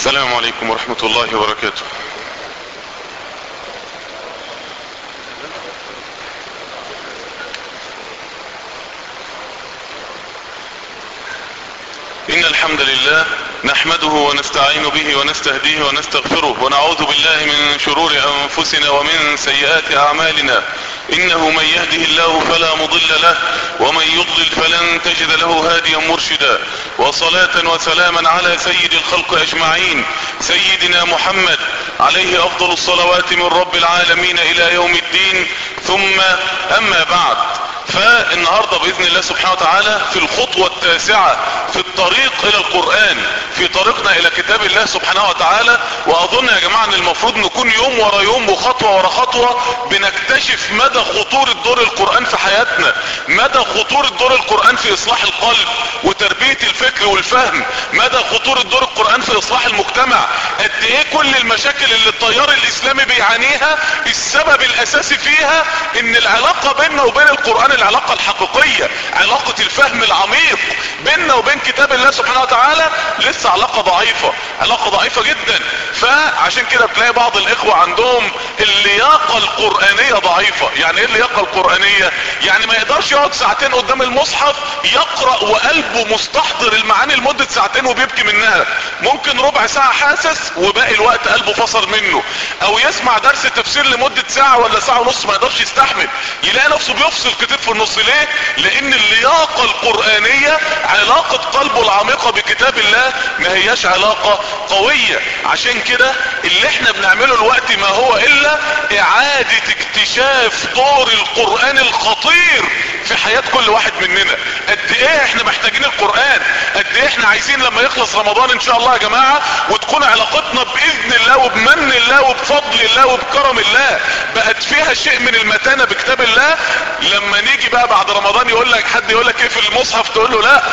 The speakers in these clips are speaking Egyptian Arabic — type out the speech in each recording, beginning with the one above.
السلام عليكم ورحمة الله وبركاته ان الحمد لله نحمده ونستعين به ونستهديه ونستغفره ونعوذ بالله من شرور انفسنا ومن سيئات اعمالنا انه من يهده الله فلا مضل له ومن يضلل فلن تجد له هاديا مرشدا وصلاة وسلاما على سيد الخلق اجمعين سيدنا محمد عليه افضل الصلوات من رب العالمين الى يوم الدين ثم اما بعد فالنهاردة باذن الله سبحانه وتعالى في الخطوة التاسعة في الطريق الى القرآن في طريقنا الى كتاب الله سبحانه وتعالى واظن يا جماعة ان المفروض نكون يوم ورا يوم وخطوة ورا خطوة بنكتشف مدى خطورة دور القرآن في حياتنا مدى خطورة دور القرآن في اصلاح القلب وتربية الفكر والفهم مدى خطورة دور القرآن في اصلاح المجتمع قد ايه كل المشاكل اللي التيار الاسلامي بيعانيها السبب الاساسي فيها ان العلاقة بيننا وبين القرآن العلاقة الحقيقية علاقة الفهم العميق بيننا وبين كتاب الله سبحانه وتعالى لسه علاقة ضعيفة علاقة ضعيفة جدا فعشان كده بتلاقي بعض الاخوة عندهم اللياقة القرآنية ضعيفة يعني ايه اللياقة القرآنية يعني ما يقدرش يقعد ساعتين قدام المصحف يقرأ وقلبه مستحضر المعاني لمدة ساعتين وبيبكي منها ممكن ربع ساعة حاسس وباقي الوقت قلبه فصل منه او يسمع درس تفسير لمدة ساعة ولا ساعة ونص ما يقدرش يستحمل يلاقي نفسه بيفصل كتير في النص ليه لان اللياقة القرآنية علاقة قلبه العميقة بكتاب الله ما هياش علاقة قوية عشان كده اللي احنا بنعمله الوقت ما هو الا اعادة اكتشاف دور القرآن الخطير في حياة كل واحد مننا قد ايه احنا محتاجين القرآن قد ايه احنا عايزين لما يخلص رمضان ان شاء الله يا جماعة وتكون علاقتنا باذن الله وبمن الله وبفضل الله وبكرم الله بقت فيها شيء من المتانة بكتاب الله لما نيجي بقى بعد رمضان يقول لك حد يقول لك ايه في المصحف تقول له لا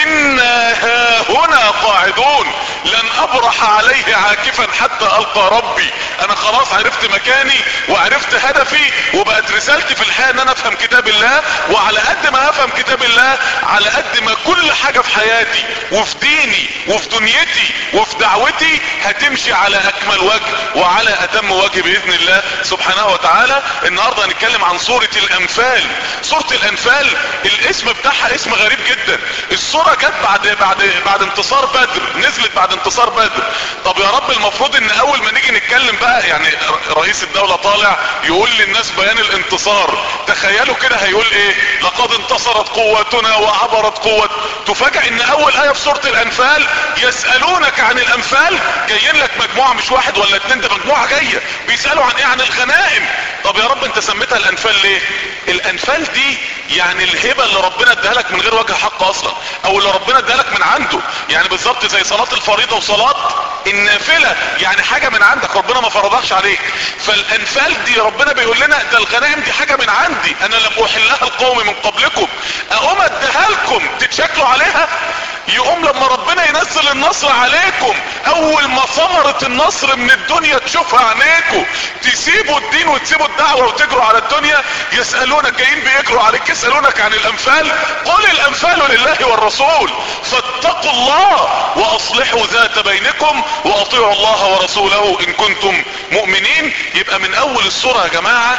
انا هنا قاعدون لن ابرح عليه عاكفا حتى القى ربي انا خلاص عرفت مكاني وعرفت هدفي وبقت رسالتي في الحياة ان انا افهم كتاب الله وعلى قد ما افهم كتاب الله على قد ما كل حاجة في حياتي وفي ديني وفي دنيتي وفي دعوتي هتمشي على اكمل وجه وعلى اتم وجه باذن الله سبحانه وتعالى النهاردة هنتكلم عن سورة الانفال سورة الانفال الاسم بتاعها اسم غريب جدا السورة جت بعد بعد بعد انتصار بدر نزلت بعد انتصار بدر طب يا رب المفروض ان اول ما نيجي نتكلم بقى يعني رئيس الدولة طالع يقول للناس بيان الانتصار تخيلوا كده هيقول ايه لقد انتصرت قوتنا وعبرت قوة تفاجأ ان اول اية في سورة الانفال يسألونك عن الانفال جايين لك مجموعة مش واحد ولا اتنين ده مجموعة جاية بيسألوا عن ايه عن الغنائم طب يا رب انت سميتها الانفال ليه الانفال دي يعني الهبة اللي ربنا اداها لك من غير وجه حق اصلا او اللي ربنا اداها لك من عنده يعني بالظبط زي صلاة الفريضة وصلاة النافلة يعني حاجة من عندك ربنا ما فرضهاش عليك فالانفال دي ربنا بيقول لنا ده الغنائم دي حاجة من عندي انا لم احلها القوم من قبلكم اقوم اديها لكم تتشكلوا عليها يقوم لما ربنا ينزل النصر عليكم اول ما ثمرة النصر من الدنيا تشوفها عينيكم تسيبوا الدين وتسيبوا الدعوة وتجروا على الدنيا يسألونك جايين بيجروا عليك يسألونك عن الانفال قل الانفال لله والرسول فاتقوا الله واصلحوا ذات بينكم واطيعوا الله ورسوله ان كنتم مؤمنين يبقى من اول السورة يا جماعة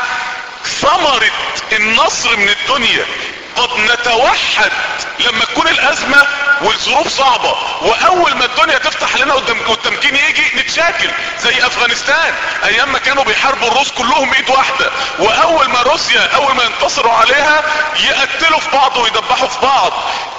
ثمرة النصر من الدنيا قد نتوحد لما تكون الازمة والظروف صعبة واول ما الدنيا تفتح لنا والتمكين يجي نتشاكل زي افغانستان ايام ما كانوا بيحاربوا الروس كلهم ايد واحدة واول ما روسيا اول ما ينتصروا عليها يقتلوا في بعض ويدبحوا في بعض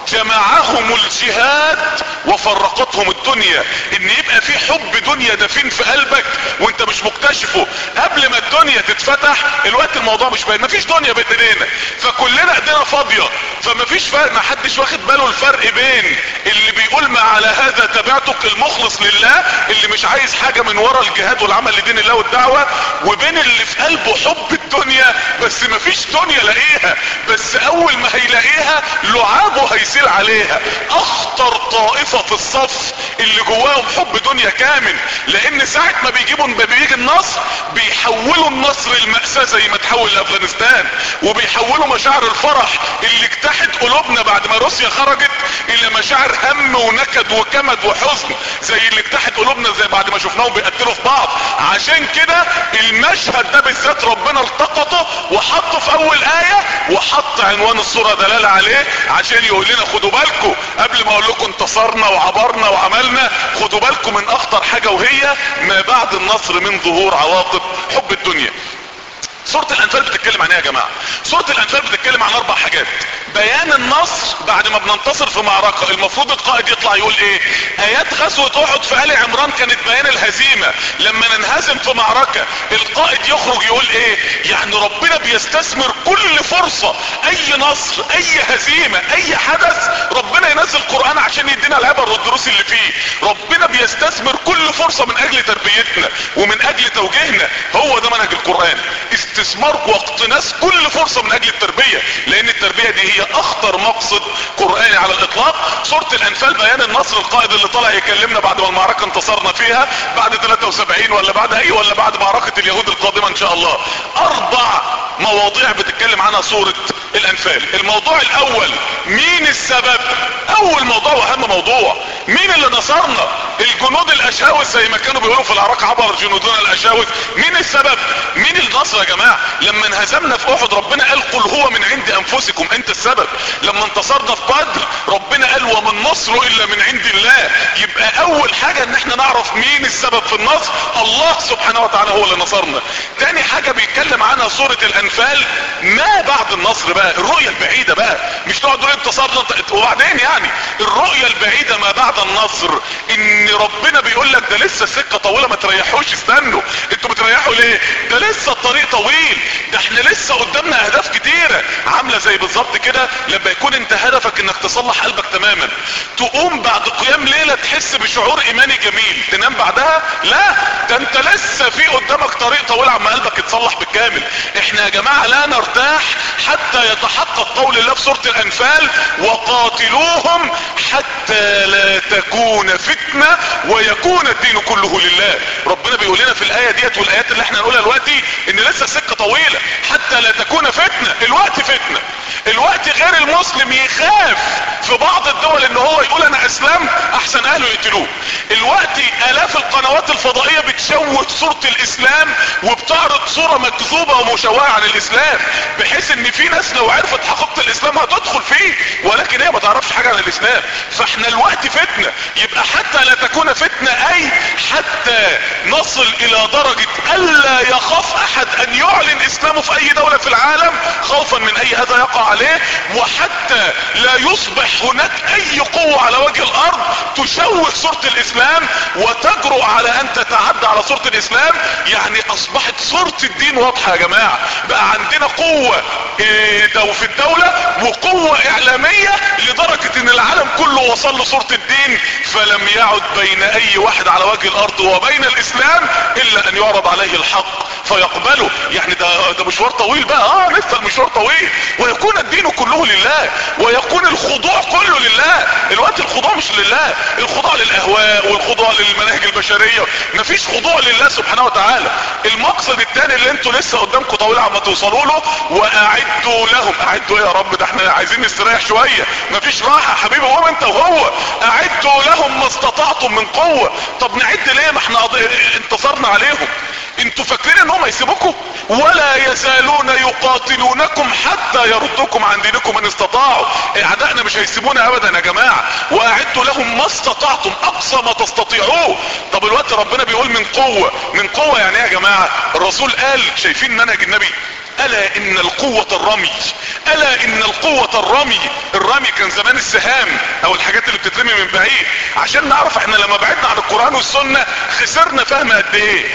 جمعهم الجهاد وفرقتهم الدنيا ان يبقى في حب دنيا دفين في قلبك وانت مش مكتشفه قبل ما الدنيا تتفتح الوقت الموضوع مش باين مفيش دنيا بين ايدينا فكلنا ايدينا فاضية فمفيش فرق ما حدش واخد باله الفرق بين اللي بيقول ما على هذا تبعتك المخلص لله اللي مش عايز حاجة من ورا الجهاد والعمل لدين الله والدعوة وبين اللي في قلبه حب الدنيا بس مفيش دنيا لاقيها بس اول ما هيلاقيها لعابه هيسير عليها اخطر طائفة في الصف اللي جواهم حب دنيا كامل لان ساعة ما بيجيبوا ما بيجي النصر بيحولوا النصر المأساة زي ما تحول لافغانستان وبيحولوا مشاعر الفرح اللي اجتاحت قلوبهم قلوبنا بعد ما روسيا خرجت الى مشاعر هم ونكد وكمد وحزن زي اللي اجتاحت قلوبنا زي بعد ما شفناهم بيقتلوا في بعض عشان كده المشهد ده بالذات ربنا التقطه وحطه في اول ايه وحط عنوان الصورة دلالة عليه عشان يقول لنا خدوا بالكم قبل ما اقول لكم انتصرنا وعبرنا وعملنا خدوا بالكم من اخطر حاجة وهي ما بعد النصر من ظهور عواقب حب الدنيا سورة الانفال بتتكلم عن ايه يا جماعة سورة الانفال بتتكلم عن اربع حاجات بيان النصر بعد ما بننتصر في معركة المفروض القائد يطلع يقول ايه ايات غزوة احد في ال عمران كانت بيان الهزيمة لما ننهزم في معركة القائد يخرج يقول ايه يعني ربنا بيستثمر كل فرصة اي نصر اي هزيمة اي حدث ربنا ينزل قرآن عشان يدينا العبر والدروس اللي فيه ربنا بيستثمر كل فرصة من اجل تربيتنا ومن اجل توجيهنا هو ده منهج القرآن استثمار واقتناص كل فرصة من اجل التربية لان التربية دي هي اخطر مقصد قرآني على الاطلاق سورة الانفال بيان النصر القائد اللي طلع يكلمنا بعد ما المعركة انتصرنا فيها بعد 73 ولا بعد اي ولا بعد معركة اليهود القادمة ان شاء الله اربع مواضيع بتتكلم عنها سورة الانفال الموضوع الاول مين السبب اول موضوع واهم موضوع مين اللي نصرنا الجنود الاشاوس زي ما كانوا بيقولوا في العراق عبر جنودنا الاشاوس مين السبب مين النصر يا جماعة لما انهزمنا في احد ربنا قال قل هو من عند انفسكم انت السبب لما انتصرنا في بدر ربنا قال وما النصر الا من عند الله يبقى اول حاجة ان احنا نعرف مين السبب في النصر الله سبحانه وتعالى هو اللي نصرنا تاني حاجة بيتكلم عنها سورة الانفال ما بعد النصر بقى الرؤية البعيدة بقى مش نقعد نقول انتصرنا وبعدين يعني الرؤية البعيدة ما بعد النصر ان ربنا بيقول لك ده لسه السكة طويلة ما تريحوش استنوا انتوا بتريحوا ليه ده لسه الطريق طويل ده احنا لسه قدامنا اهداف كتيرة عاملة زي بالظبط كده لما يكون انت هدفك انك تصلح قلبك تماما تقوم بعد قيام ليلة تحس بشعور ايماني جميل تنام بعدها لا ده انت لسه في قدامك طريق طويل عما قلبك يتصلح بالكامل احنا يا جماعة لا نرتاح حتى يتحقق قول الله في سورة الانفال وقاتلوهم حتى لا تكون فتنة ويكون الدين كله لله ربنا بيقول لنا في الاية ديت والايات اللي احنا نقولها دلوقتي ان لسه السكة طويلة حتى لا تكون فتنة الوقت فتنة الوقت غير المسلم يخاف في بعض الدول ان هو يقول انا اسلام احسن اهله يقتلوه الوقت الاف القنوات الفضائية بتشوه صورة الاسلام وبتعرض صورة مكذوبة ومشوهة عن الاسلام بحيث ان في ناس لو عرفت حقيقة الاسلام هتدخل فيه ولكن هي ما تعرفش حاجة عن الاسلام فاحنا الوقت فتنة يبقى حتى لا تكون فتنة اي حتى نصل الى درجة الا يخاف احد ان يعلن اسلامه في اي دولة في العالم خوفا من اي اذى يقع عليه وحتى لا يصبح هناك اي قوة على وجه الارض تشوه صورة الاسلام وتجرؤ على ان تتعدى على صورة الاسلام يعني اصبحت صورة الدين واضحة يا جماعة بقى عندنا قوة إيه دو في الدولة وقوة اعلامية لدرجة ان العالم كله وصل لصورة الدين فلم يعد بين اي واحد على وجه الارض وبين الاسلام الا ان يعرض عليه الحق فيقبله يعني ده, ده مشوار طويل بقى اه لسه المشوار طويل ويكون الدين كله لله ويكون الخضوع كله لله الوقت الخضوع مش لله الخضوع للاهواء والخضوع للمناهج البشرية مفيش خضوع لله سبحانه وتعالى المقصد الثاني اللي انتوا لسه قدامكم طويل عما توصلوا له واعدوا لهم اعدوا ايه يا رب ده احنا عايزين نستريح شوية مفيش راحة حبيبي قوم انت وهو اعدوا لهم ما استطعتم من قوة طب نعد ليه ما احنا انتصرنا عليهم انتوا فاكرين انهم هيسيبوكم ولا يزالون يقاتلونكم حتى يردوكم عن دينكم ان استطاعوا اعدائنا مش هيسيبونا ابدا يا جماعة واعدوا لهم ما استطعتم اقصى ما تستطيعوه طب الوقت ربنا بيقول من قوة من قوة يعني ايه يا جماعة الرسول قال شايفين منهج النبي الا ان القوة الرمي الا ان القوة الرمي الرمي كان زمان السهام او الحاجات اللي بتترمي من بعيد عشان نعرف احنا لما بعدنا عن القرآن والسنة خسرنا فهم قد ايه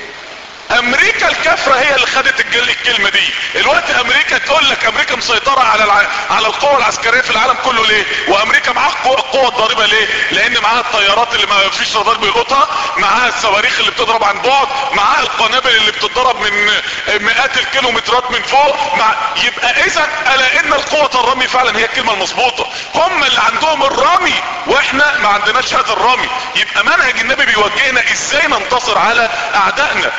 امريكا الكافرة هي اللي خدت الكلمة دي الوقت امريكا تقول لك امريكا مسيطرة على الع... على القوة العسكرية في العالم كله ليه وامريكا معاها القوة الضاربة ليه لان معاها الطيارات اللي ما فيش رادار بيلقطها معاها الصواريخ اللي بتضرب عن بعد معاها القنابل اللي بتضرب من مئات الكيلومترات من فوق مع... يبقى اذا الا ان القوة الرمي فعلا هي الكلمة المظبوطة هم اللي عندهم الرمي واحنا ما عندناش هذا الرمي يبقى منهج النبي بيوجهنا ازاي ننتصر على اعدائنا طب الوقت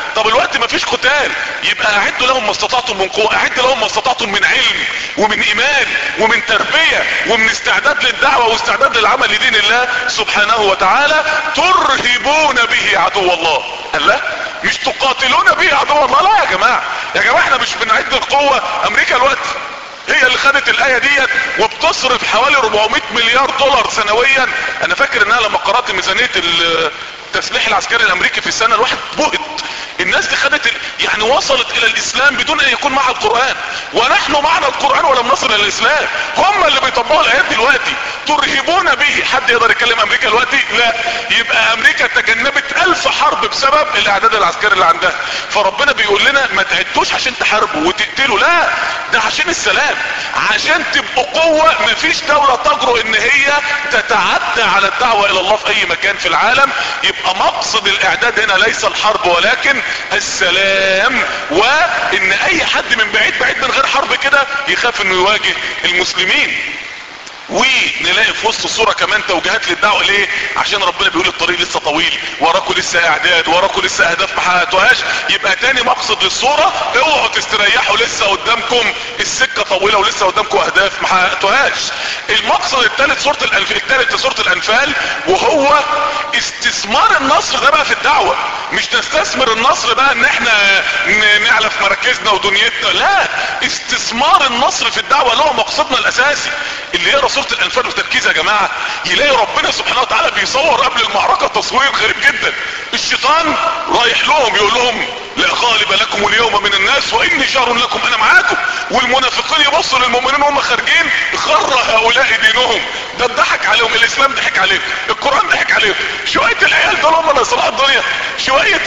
الوقت مفيش قتال يبقى اعدوا لهم ما استطعتم من قوة اعد لهم ما استطعتم من علم ومن ايمان ومن تربية ومن استعداد للدعوة واستعداد للعمل لدين الله سبحانه وتعالى ترهبون به عدو الله قال لا مش تقاتلون به عدو الله لا يا جماعة يا جماعة احنا مش بنعد القوة امريكا الوقت هي اللي خدت الاية ديت وبتصرف حوالي 400 مليار دولار سنويا انا فاكر انها لما قرأت ميزانية التسليح العسكري الامريكي في السنة الواحد بهت الناس دي خدت يعني وصلت الى الاسلام بدون ان يكون معها القرآن ونحن معنا القرآن ولم نصل الى الاسلام هم اللي بيطبقوا الايات دلوقتي ترهبون به حد يقدر يكلم امريكا دلوقتي لا يبقى امريكا تجنبت الف حرب بسبب الاعداد العسكري اللي عندها فربنا بيقول لنا ما تعدوش عشان تحاربوا وتقتلوا لا ده عشان السلام عشان تبقوا قوة مفيش دولة تجرؤ ان هي تتعدى على الدعوة الى الله في اي مكان في العالم يبقى مقصد الاعداد هنا ليس الحرب ولكن السلام وان اي حد من بعيد بعيد من غير حرب كده يخاف انه يواجه المسلمين ونلاقي في وسط الصورة كمان توجيهات للدعوة ليه عشان ربنا بيقول الطريق لسه طويل وراكوا لسه اعداد وراكوا لسه اهداف ما حققتوهاش يبقى تاني مقصد للصورة اوعوا تستريحوا لسه قدامكم السكة طويلة ولسه قدامكم اهداف ما حققتوهاش المقصد الثالث سورة الانفال الثالث سورة الانفال وهو استثمار النصر ده بقى في الدعوة مش نستثمر النصر بقى ان احنا نعلف مراكزنا ودنيتنا لا استثمار النصر في الدعوة اللي هو مقصدنا الاساسي اللي يقرا سورة الانفال بتركيز يا جماعة يلاقي ربنا سبحانه وتعالى بيصور قبل المعركة تصوير غريب جدا الشيطان رايح لهم يقول لهم لا غالب لكم اليوم من الناس واني جار لكم انا معاكم والمنافقين يبصوا للمؤمنين وهم خارجين غر هؤلاء دينهم ده ضحك عليهم الاسلام ضحك عليهم القرآن ضحك عليهم شوية العيال دول هم اللي يصلحوا الدنيا شوية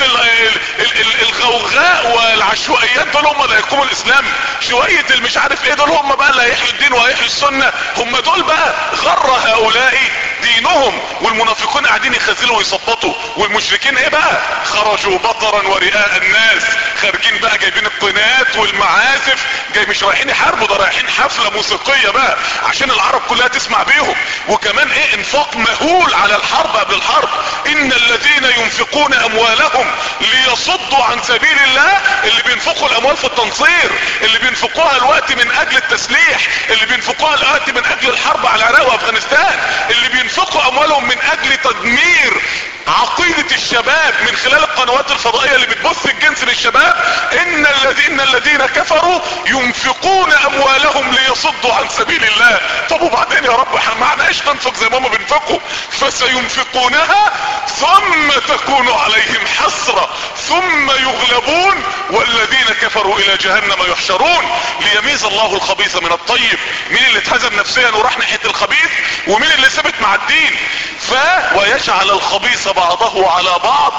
الغوغاء والعشوائيات دول هم اللي هيقوموا الاسلام شوية المش عارف ايه دول هم بقى اللي هيحيوا الدين وهيحيوا السنة هم دول بقى غر هؤلاء دينهم والمنافقون قاعدين يخزلوا ويصبطوا والمشركين ايه بقى خرجوا بطرا ورئاء الناس خارجين بقى جايبين القنات والمعازف جاي مش رايحين يحاربوا ده رايحين حفلة موسيقية بقى عشان العرب كلها تسمع بيهم وكمان ايه انفاق مهول على الحرب قبل الحرب ان الذين ينفقون اموالهم ليصدوا عن سبيل الله اللي بينفقوا الاموال في التنصير اللي بينفقوها الوقت من اجل التسليح اللي بينفقوها الوقت من اجل الحرب على العراق وافغانستان اللي بينفقوا اموالهم من اجل تدمير عقيدة الشباب من خلال القنوات الفضائية اللي بتبث الجنس للشباب ان الذين الذين كفروا ينفقون اموالهم ليصدوا عن سبيل الله طب وبعدين يا رب احنا معناش ننفق زي ما هم بينفقوا فسينفقونها ثم تكون عليهم حسرة ثم يغلبون والذين كفروا الى جهنم يحشرون ليميز الله الخبيث من الطيب مين اللي اتهزم نفسيا وراح ناحية الخبيث ومين اللي ثبت مع الدين ف ويجعل الخبيث بعضه على بعض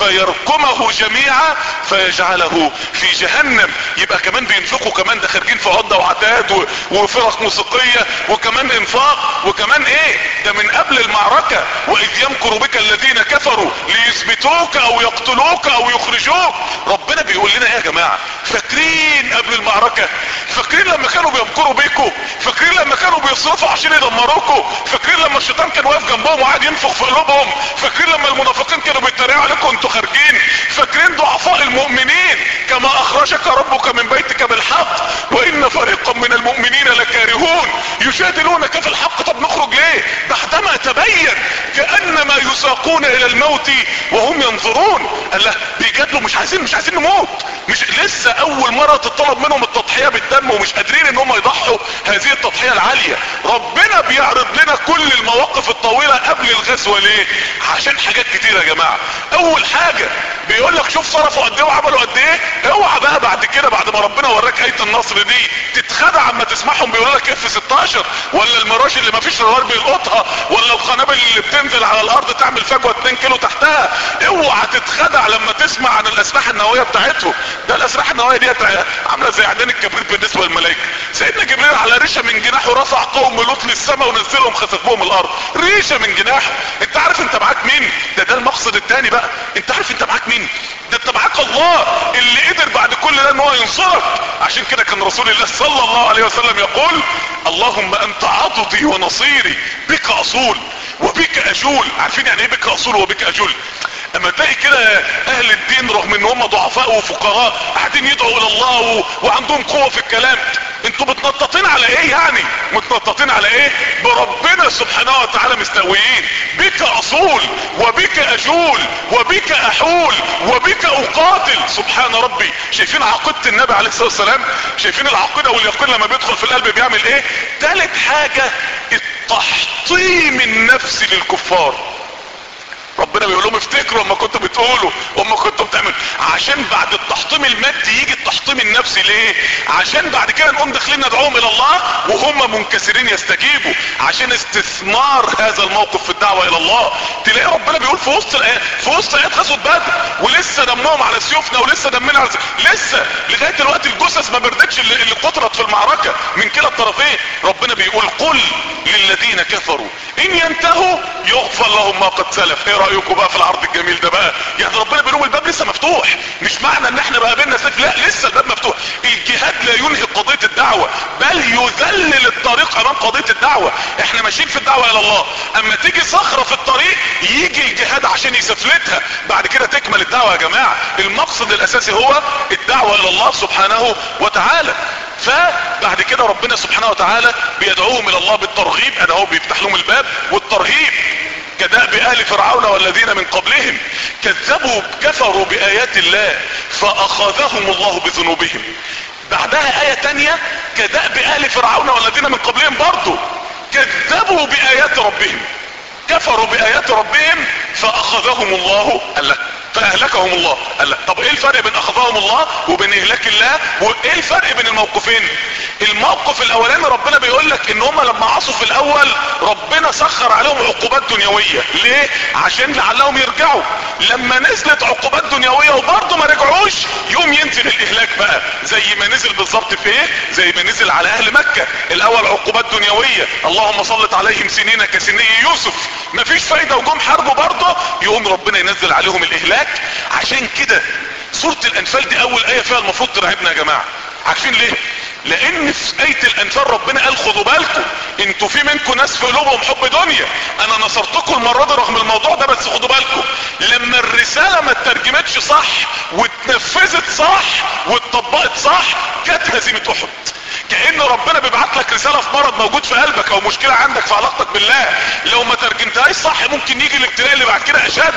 فيركمه جميعا فيجعله في جهنم يبقى كمان بينفقوا كمان ده خارجين في عدة وعتاد وفرق موسيقية وكمان انفاق وكمان ايه ده من قبل المعركة واذ يمكر بك الذين كفروا ليثبتوك او يقتلوك او يخرجوك ربنا بيقول لنا ايه يا جماعة فاكرين قبل المعركة فاكرين لما كانوا بيمكروا بيكم فاكرين لما كانوا بيصرفوا عشان يدمروكم فاكرين لما الشيطان كان واقف جنبهم وقاعد ينفخ في قلوبهم فاكرين لما المنافقين كانوا بيتريقوا عليكم انتوا خارجين فاكرين ضعفاء المؤمنين كما اخرجك ربك من بيتك بالحق وان فريقا من المؤمنين لكارهون يجادلونك في الحق طب نخرج ليه بعدما تبين كانما يساقون الى الموت وهم ينظرون قال له بيجادلوا مش عايزين مش عايزين نموت مش لسه اول مرة تطلب منهم التضحية بالدم ومش قادرين ان هم يضحوا هذه التضحية العالية ربنا بيعرض لنا كل المواقف الطويلة قبل الغزوة ليه عشان حاجات كتير يا جماعة اول حاجة بيقول لك شوف صرفوا قد ايه وعملوا قد ايه اوعى بقى بعد كده بعد ما ربنا وراك ايه النصر دي تتخدع اما تسمعهم بيقول لك اف 16 ولا المراج اللي ما فيش رادار بيلقطها ولا القنابل اللي بتنزل على الارض تعمل فجوة 2 كيلو تحتها اوعى تتخدع لما تسمع عن الاسلحة النووية بتاعتهم ده الاسلحة النووية ديت عاملة زي عدين الكبريت بالنسبة للملائكة سيدنا جبريل على ريشة من جناحه رفع قوم لوط للسماء ونزلهم خسف بهم الارض ريشة من جناحه انت عارف انت معاك مين ده ده المقصد التاني بقى انت عارف انت معاك مين ده انت معاك الله اللي قدر بعد كل ده ان هو ينصرك عشان كده كان رسول الله صلى الله عليه وسلم يقول اللهم انت عضدي ونصيري بك اصول وبك اجول عارفين يعني ايه بك اصول وبك اجول اما تلاقي كده اهل الدين رغم ان هم ضعفاء وفقراء قاعدين يدعوا الى الله و... وعندهم قوة في الكلام انتوا متنططين على ايه يعني متنططين على ايه بربنا سبحانه وتعالى مستويين بك اصول وبك اجول وبك احول وبك اقاتل سبحان ربي شايفين عقيدة النبي عليه الصلاة والسلام شايفين العقيدة واليقين لما بيدخل في القلب بيعمل ايه تالت حاجة التحطيم النفسي للكفار ربنا بيقول لهم افتكروا اما كنتوا بتقولوا واما كنتوا بتعملوا عشان بعد التحطيم المادي يجي التحطيم النفسي ليه عشان بعد كده نقوم داخلين ندعوهم الى الله وهم منكسرين يستجيبوا عشان استثمار هذا الموقف في الدعوة الى الله تلاقي ربنا بيقول في وسط الايات في وسط ايات غزوة بدر ولسه دمهم على سيوفنا ولسه دمنا على سيوفنا لسه لغاية دلوقتي الجثث ما بردتش اللي, اللي قطرت في المعركة من كلا الطرفين ربنا بيقول قل للذين كفروا ان ينتهوا يغفر لهم ما قد سلف ايه رايكم بقى في العرض الجميل ده بقى يعني ربنا بيقول الباب لسه مفتوح مش معنى ان احنا بقى بينا سيف لا لسه الباب مفتوح الجهاد لا ينهي قضيه الدعوه بل يذلل الطريق امام قضيه الدعوه احنا ماشيين في الدعوه الى الله اما تيجي صخره في الطريق يجي الجهاد عشان يسفلتها بعد كده تكمل الدعوه يا جماعه المقصد الاساسي هو الدعوه الى الله سبحانه وتعالى فبعد كده ربنا سبحانه وتعالى بيدعوهم الى الله بالترغيب انا هو بيفتح لهم الباب والترهيب كدأب آل فرعون والذين من قبلهم كذبوا كفروا بآيات الله فأخذهم الله بذنوبهم بعدها آية تانية كدأب آل فرعون والذين من قبلهم برضو كذبوا بآيات ربهم كفروا بآيات ربهم فأخذهم الله قال لك فاهلكهم الله قال لك طب ايه الفرق بين اخذهم الله وبين اهلاك الله وايه الفرق بين الموقفين الموقف الاولاني ربنا بيقول لك ان هم لما عصوا في الاول ربنا سخر عليهم عقوبات دنيوية ليه عشان لعلهم يرجعوا لما نزلت عقوبات دنيوية وبرضه ما رجعوش يوم ينزل الاهلاك بقى زي ما نزل بالظبط في ايه زي ما نزل على اهل مكة الاول عقوبات دنيوية اللهم صلت عليهم سنين كسني يوسف مفيش فايدة وجم حربوا برضه يقوم ربنا ينزل عليهم الاهلاك عشان كده سورة الانفال دي اول اية فيها المفروض ترعبنا يا جماعة عارفين ليه لان في اية الانفال ربنا قال خدوا بالكم انتوا في منكم ناس في قلوبهم حب دنيا انا نصرتكم المرة دي رغم الموضوع ده بس خدوا بالكم لما الرسالة ما اترجمتش صح واتنفذت صح واتطبقت صح جت هزيمة احد كأن ربنا بيبعت لك رسالة في مرض موجود في قلبك او مشكلة عندك في علاقتك بالله لو ما ترجمتهاش صح ممكن يجي الابتلاء اللي بعد كده اشد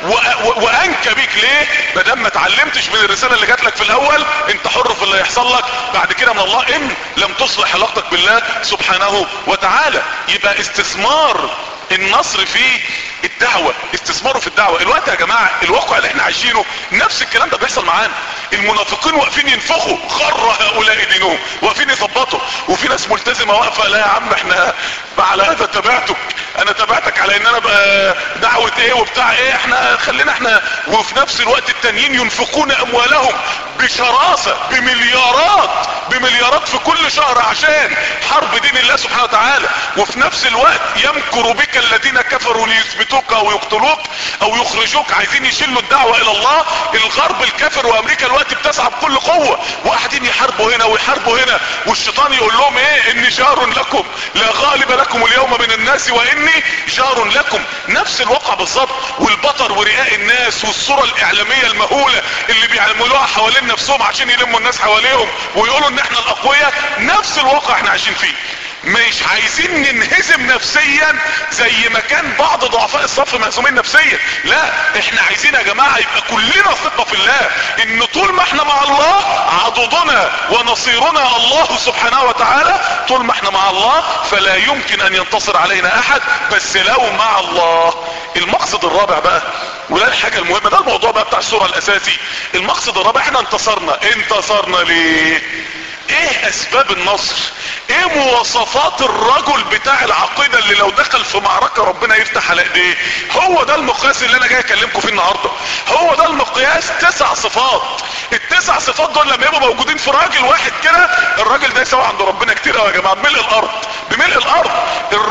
وانكى بيك ليه ما دام ما اتعلمتش من الرسالة اللي جات لك في الاول انت حر في اللي يحصل لك بعد كده من الله ان لم تصلح علاقتك بالله سبحانه وتعالى يبقى استثمار النصر في الدعوة استثماره في الدعوة الوقت يا جماعة الواقع اللي احنا عايشينه نفس الكلام ده بيحصل معانا المنافقين واقفين ينفخوا خر هؤلاء دينهم واقفين يثبطوا وفي ناس ملتزمة واقفة لا يا عم احنا على هذا تبعتك انا تبعتك على ان انا بقى دعوة ايه وبتاع ايه احنا خلينا احنا وفي نفس الوقت التانيين ينفقون اموالهم بشراسة بمليارات بمليارات في كل شهر عشان حرب دين الله سبحانه وتعالى وفي نفس الوقت يمكر بك الذين كفروا ليثبتوك او يقتلوك او يخرجوك عايزين يشلوا الدعوة الى الله الغرب الكافر وامريكا الوقت بتسعى بكل قوة وقاعدين يحاربوا هنا ويحاربوا هنا والشيطان يقول لهم ايه اني جار لكم لا غالب لكم اليوم من الناس واني جار لكم نفس الواقع بالظبط والبطر ورئاء الناس والصورة الاعلامية المهولة اللي بيعملوها حوالين نفسهم عشان يلموا الناس حواليهم ويقولوا ان احنا الاقوياء نفس الواقع احنا عايشين فيه مش عايزين ننهزم نفسيا زي ما كان بعض ضعفاء الصف مهزومين نفسيا لا احنا عايزين يا جماعة يبقى كلنا ثقة في الله ان طول ما احنا مع الله عضدنا ونصيرنا الله سبحانه وتعالى طول ما احنا مع الله فلا يمكن ان ينتصر علينا احد بس لو مع الله المقصد الرابع بقى وده الحاجة المهمة ده الموضوع بقى بتاع السورة الاساسي المقصد الرابع احنا انتصرنا انتصرنا ليه ايه اسباب النصر ايه مواصفات الرجل بتاع العقيدة اللي لو دخل في معركة ربنا يفتح على ايديه هو ده المقياس اللي انا جاي اكلمكم فيه النهاردة هو ده المقياس تسع صفات التسع صفات دول لما يبقوا موجودين في راجل واحد كده الراجل ده يساوي عند ربنا كتير قوي يا جماعة بملء الارض بملء الارض الراجل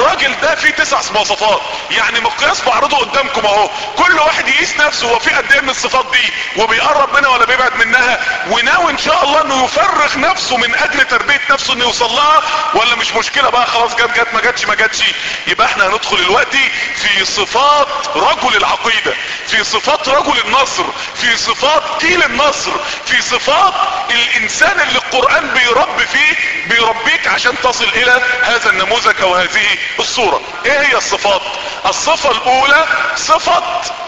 ده فيه تسع مواصفات يعني مقياس بعرضه قدامكم اهو كل واحد يقيس نفسه هو في قد ايه من الصفات دي وبيقرب منها ولا بيبعد منها وناوي ان شاء الله انه يفرغ نفسه من اجل تربية نفسه انه يوصل لها ولا مش مشكلة بقى خلاص جت جت ما جاتش ما جاتش يبقى احنا هندخل دلوقتي في صفات رجل العقيدة في صفات رجل النصر في صفات جيل النصر في صفات الانسان اللي القرآن بيربي فيه بيربيك عشان تصل الى هذا النموذج او هذه الصورة ايه هي الصفات الصفة الاولى صفة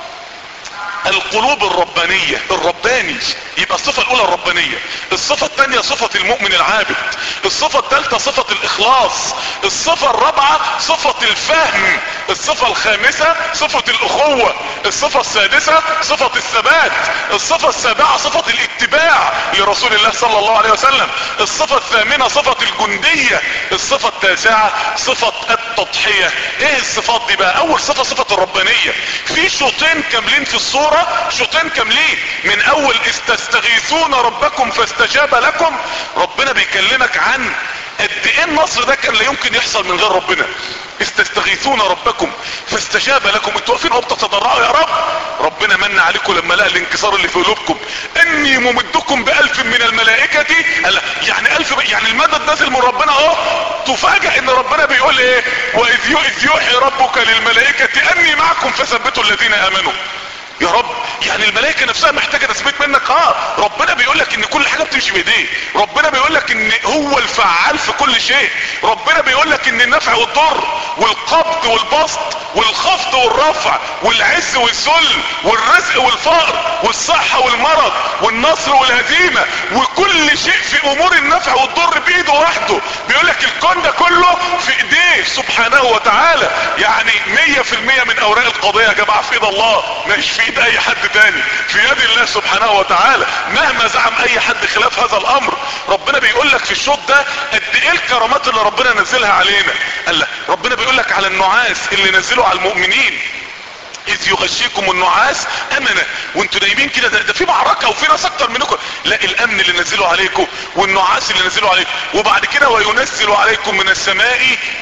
القلوب الربانية الرباني يبقى الصفة الاولى الربانية الصفة الثانية صفة المؤمن العابد الصفة الثالثة صفة الاخلاص الصفة الرابعة صفة الفهم الصفة الخامسة صفة الاخوة الصفة السادسة صفة الثبات الصفة السابعة صفة الاتباع لرسول الله صلى الله عليه وسلم الصفة الثامنة صفة الجندية الصفة التاسعة صفة التضحية ايه الصفات دي بقى اول صفة صفة الربانية في شوطين كاملين في الصورة شوطين كاملين من اول استستغيثون ربكم فاستجاب لكم ربنا بيكلمك عن قد ايه النصر ده كان لا يمكن يحصل من غير ربنا استستغيثون ربكم فاستجاب لكم انتوا واقفين وقت تتضرعوا يا رب ربنا من عليكم لما لقى الانكسار اللي في قلوبكم اني ممدكم بالف من الملائكة قال يعني الف يعني المدد نازل من ربنا اهو تفاجئ ان ربنا بيقول ايه واذ يوحي ربك للملائكة اني معكم فثبتوا الذين امنوا يا رب يعني الملائكه نفسها محتاجه تثبيت منك اه ربنا بيقول لك ان كل حاجه بتمشي بايديه ربنا بيقول لك ان هو الفعال في كل شيء ربنا بيقول لك ان النفع والضر والقبض والبسط والخفض والرفع والعز والذل والرزق والفقر والصحه والمرض والنصر والهزيمه وكل شيء في امور النفع والضر بايده وحده بيقول لك الكون ده كله في ايديه سبحانه وتعالى يعني 100% من اوراق القضيه يا جماعه في ايد الله مش في ايد اي حد تاني في يد الله سبحانه وتعالى مهما زعم اي حد خلاف هذا الامر ربنا بيقول لك في الشوط ده قد ايه الكرامات اللي ربنا نزلها علينا قال لك ربنا بيقول لك على النعاس اللي نزله على المؤمنين اذ يغشيكم النعاس امنه وانتوا نايمين كده ده, ده في معركة وفي ناس اكتر منكم لا الامن اللي نزلوا عليكم والنعاس اللي نزلوا عليكم وبعد كده وينزل عليكم من السماء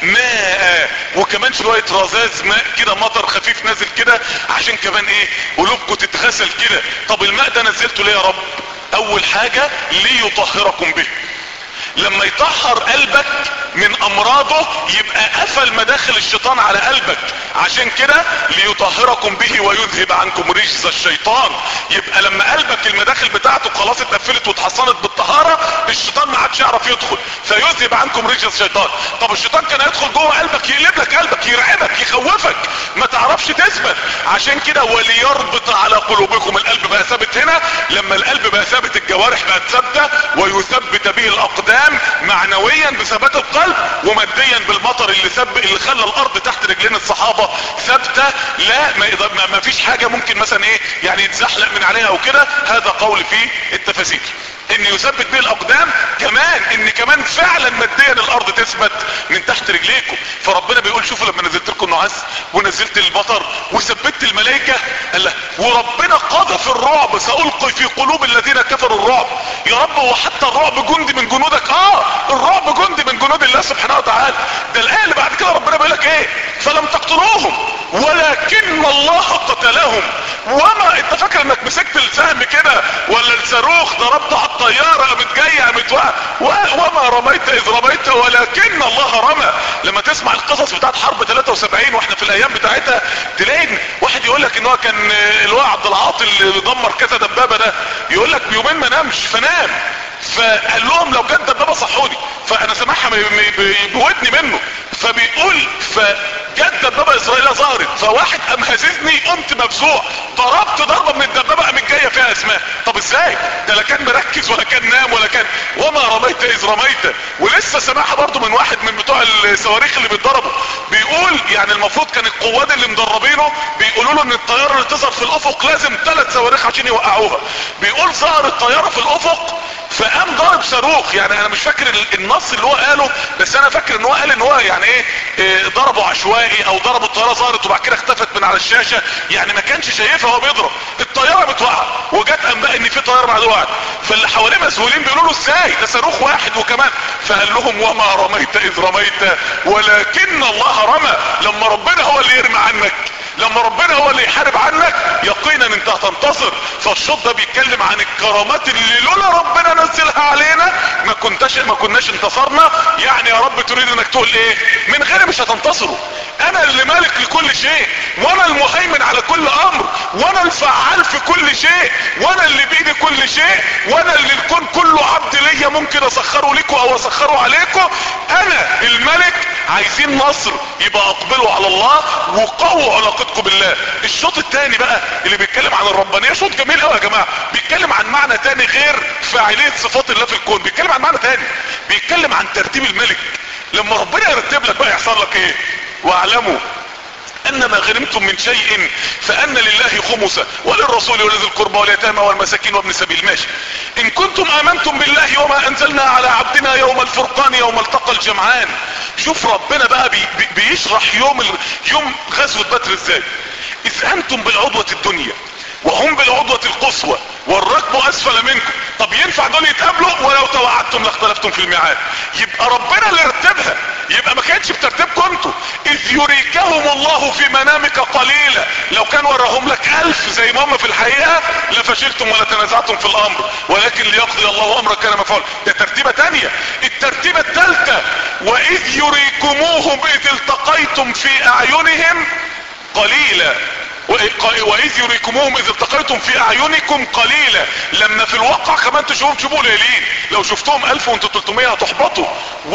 ماء وكمان شوية رذاذ ماء كده مطر خفيف نازل كده عشان كمان ايه قلوبكم تتغسل كده طب الماء ده نزلته ليه يا رب اول حاجة ليطهركم به لما يطهر قلبك من امراضه يبقى قفل مداخل الشيطان على قلبك عشان كده ليطهركم به ويذهب عنكم رجز الشيطان يبقى لما قلبك المداخل بتاعته خلاص اتقفلت واتحصنت بالطهارة الشيطان ما عادش يعرف يدخل فيذهب عنكم رجز الشيطان طب الشيطان كان يدخل جوه قلبك يقلب لك قلبك يرعبك يخوفك ما تعرفش تثبت عشان كده وليربط على قلوبكم القلب بقى ثابت هنا لما القلب بقى ثابت الجوارح بقت ثابته ويثبت به الاقدام معنويا بثبات القلب وماديا بالمطر اللي ثب اللي خلى الارض تحت رجلين الصحابه ثابته لا ما, ما, ما فيش حاجه ممكن مثلا ايه يعني يتزحلق من عليها او كده هذا قول في التفاسير ان يثبت به الاقدام كمان ان كمان فعلا ماديا الارض تثبت من تحت رجليكم فربنا بيقول شوفوا لما نزلت لكم النعاس ونزلت المطر وثبت الملائكه قال وربنا قذف الرعب سالقي في قلوب الذين كفروا الرعب يا رب هو حتى الرعب جندي من جنودك اه الرعب جندي من جنود الله سبحانه وتعالى ده الايه اللي بعد كده ربنا بيقول لك ايه فلم تقتلوهم ولكن الله قتلهم وما انت فاكر انك مسكت السهم كده ولا الصاروخ ضربته على الطيارة قامت جاية قامت وما رميت اذ رميت ولكن الله رمى لما تسمع القصص بتاعت حرب 73 واحنا في الايام بتاعتها تلاقي واحد يقول لك ان هو كان اللواء عبد العاطي اللي دمر كذا دبابة ده يقول لك بيومين ما نامش فنام فقال لهم لو جت دبابة صحوني فانا سامعها بودني منه فبيقول فجت دبابة اسرائيلية ظهرت فواحد قام هززني قمت مفزوع ضربت ضربة من الدبابة قامت جاية فيها اسماء طب ازاي ده لا كان مركز ولا كان نام ولا كان وما رميت اذ رميت ولسه سامعها برضو من واحد من بتوع الصواريخ اللي بيتضربوا بيقول يعني المفروض كان القوات اللي مدربينه بيقولوا له ان الطيارة اللي تظهر في الافق لازم ثلاث صواريخ عشان يوقعوها بيقول ظهر الطيارة في الافق فقام ضارب صاروخ يعني انا مش فاكر النص اللي هو قاله بس انا فاكر ان هو قال ان هو يعني ايه اه ضربوا عشوائي او ضربوا الطياره ظهرت وبعد كده اختفت من على الشاشه يعني ما كانش شايفها وهو بيضرب الطياره بتوقع وجت انباء ان في طياره بعد وقعت فاللي حواليه مسؤولين بيقولوا له ازاي ده صاروخ واحد وكمان فقال لهم وما رميت اذ رميت ولكن الله رمى لما ربنا هو اللي يرمي عنك لما ربنا هو اللي يحارب عنك يقينا انت هتنتصر فالشوط ده بيتكلم عن الكرامات اللي لولا ربنا نزلها علينا ما كنتش ما كناش انتصرنا يعني يا رب تريد انك تقول ايه من غيري مش هتنتصروا انا اللي مالك لكل شيء وانا المهيمن على كل امر وانا الفعال في كل شيء وانا اللي بايدي كل شيء وانا اللي الكون كله عبد ليا ممكن اسخره لكم او اسخره عليكم انا الملك عايزين نصر يبقى اقبلوا على الله وقووا علاقتكم بالله الشوط الثاني بقى اللي بيتكلم عن الربانيه شوط جميل قوي يا جماعه بيتكلم عن معنى تاني غير فاعليه صفات الله في الكون بيتكلم عن معنى تاني بيتكلم عن ترتيب الملك لما ربنا يرتب لك بقى يحصل لك ايه واعلموا ان ما غنمتم من شيء فان لله خمسه وللرسول ولذي القربى واليتامى والمساكين وابن السبيل ماشي ان كنتم امنتم بالله وما انزلنا على عبدنا يوم الفرقان يوم التقى الجمعان شوف ربنا بقى بي بي بيشرح يوم ال... يوم غزوة بدر ازاي اذ انتم بالعضوة الدنيا وهم بالعضوة القصوى والركب اسفل منكم طب ينفع دول يتقابلوا ولو توعدتم لاختلفتم في الميعاد يبقى ربنا اللي رتبها يبقى ما كانتش بترتيبكم انتوا اذ يريكهم الله في منامك قليلا لو كان وراهم لك الف زي ما هم في الحقيقة لفشلتم ولا تنازعتم في الامر ولكن ليقضي الله امرا كان مفعول ده ترتيبة تانية الترتيبة التالتة واذ يريكموهم اذ التقيتم في اعينهم قليلا واذ يريكموهم اذ التقيتم في اعينكم قليلا لما في الواقع كمان تشوفهم تشوفوا قليلين لو شفتهم 1000 وانتوا 300 هتحبطوا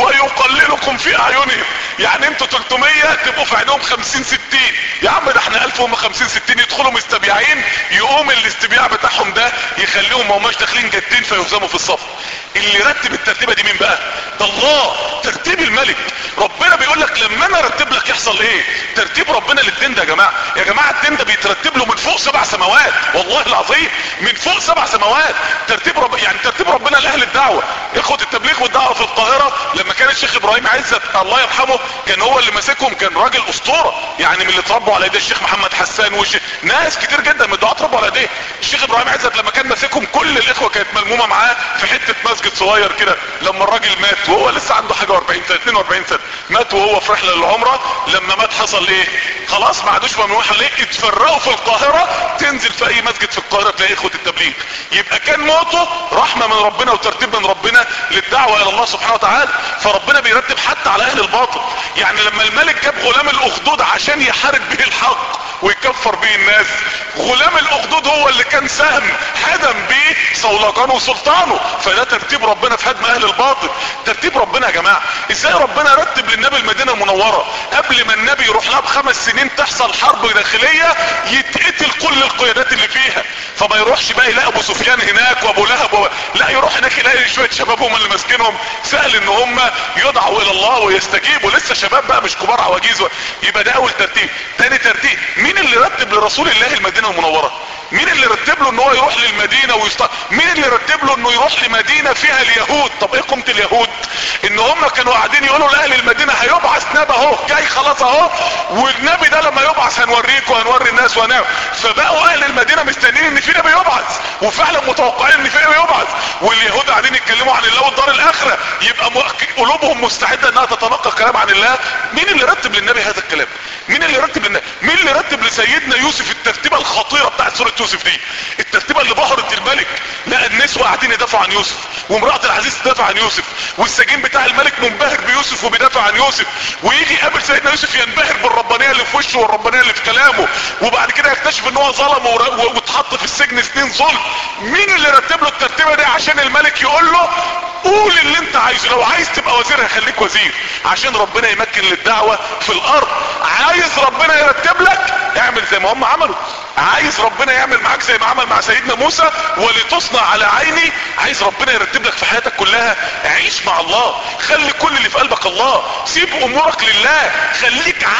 ويقللكم في اعينهم يعني انتوا 300 تبقوا في عينهم 50 60 يا عم ده احنا 1000 وهم 50 60 يدخلوا مستبيعين يقوم الاستبياع بتاعهم ده يخليهم ما هماش داخلين جادين فيهزموا في الصف اللي رتب الترتيبه دي مين بقى ده الله ترتيب الملك ربنا بيقول لك لما انا ارتب لك يحصل ايه ترتيب ربنا للدين ده يا جماعه يا جماعه الدين ده بيترتب له من فوق سبع سماوات والله العظيم من فوق سبع سماوات ترتيب رب يعني ترتيب ربنا لاهل الدعوه اخوه التبليغ والدعوه في القاهره لما كان الشيخ ابراهيم عزت الله يرحمه كان هو اللي ماسكهم كان راجل اسطوره يعني من اللي اتربوا على ايديه الشيخ محمد حسان وش ناس كتير جدا من الدعاه اتربوا على ايديه الشيخ ابراهيم عزت لما كان ماسكهم كل الاخوه كانت ملمومه معاه في حته مسجد صغير كده لما الراجل مات وهو لسه عنده حاجه 40 سنه 42 سنه مات وهو في رحله للعمره لما مات حصل ايه خلاص ما عادوش ممنوع عليه اتفرقوا في القاهره تنزل في اي مسجد في القاهره تلاقي اخوه التبليغ يبقى كان موته رحمه من ربنا وترتيب من ربنا للدعوه الى الله سبحانه وتعالى فربنا بيرتب حتى على اهل الباطل يعني لما الملك جاب غلام الاخدود عشان يحارب به الحق ويكفر به الناس غلام الاخدود هو اللي كان سهم هدم به صولجانه وسلطانه فده ترتيب ربنا في هدم اهل الباطل ترتيب ربنا يا جماعه ازاي ربنا رتب للنبي المدينه المنوره قبل ما النبي يروح لها بخمس سنين تحصل حرب داخليه يتقتل كل القيادات اللي فيها فما يروحش بقى يلاقي ابو سفيان هناك وابو لهب و... لا يروح هناك يلاقي شويه شباب هم اللي ماسكينهم سهل ان هم يدعوا الى الله ويستجيبوا لسه شباب بقى مش كبار عواجيز و... يبقى ده اول ترتيب تاني ترتيب مين اللي رتب لرسول الله المدينه المنوره مين اللي رتب له ان هو يروح للمدينه ويست... مين اللي رتب له انه يروح لمدينه فيها اليهود طب ايه قيمه اليهود ان هم كانوا قاعدين يقولوا لاهل المدينه هيبعث نبي اهو جاي خلاص اهو والنبي ده لما يبعث هنوريك وهنوري الناس وهنعمل فبقوا اهل المدينه مستنيين ان في نبي يبعث وفعلا متوقعين ان في نبي يبعث واليهود قاعدين يتكلموا عن الله والدار الاخره يبقى م... قلوبهم مستعده انها تتلقى كلام عن الله مين اللي رتب للنبي هذا الكلام مين اللي رتب للنبي مين اللي رتب لسيدنا يوسف الترتيبه الخطيره بتاعت سوره يوسف دي الترتيبه اللي بهرت الملك لقى النسوة قاعدين يدافعوا عن يوسف وامرأة العزيز تدافع عن يوسف والسجين بتاع الملك منبهر بيوسف وبيدافع عن يوسف ويجي يقابل سيدنا يوسف ينبهر بالربانية اللي في وشه والربانية اللي في كلامه وبعد كده يكتشف ان هو ظلم واتحط في السجن سنين ظلم مين اللي رتب له الترتيبة دي عشان الملك يقول له قول اللي انت عايزه لو عايز تبقى وزير هخليك وزير عشان ربنا يمكن للدعوة في الارض عايز ربنا يرتب لك اعمل زي ما هم عملوا عايز ربنا يعمل معاك زي ما عمل مع سيدنا موسى ولتصنع على عيني عايز ربنا يرتب لك في حياتك كلها عيش مع الله خلي كل اللي في قلبك الله سيب امورك لله خليك عبد حق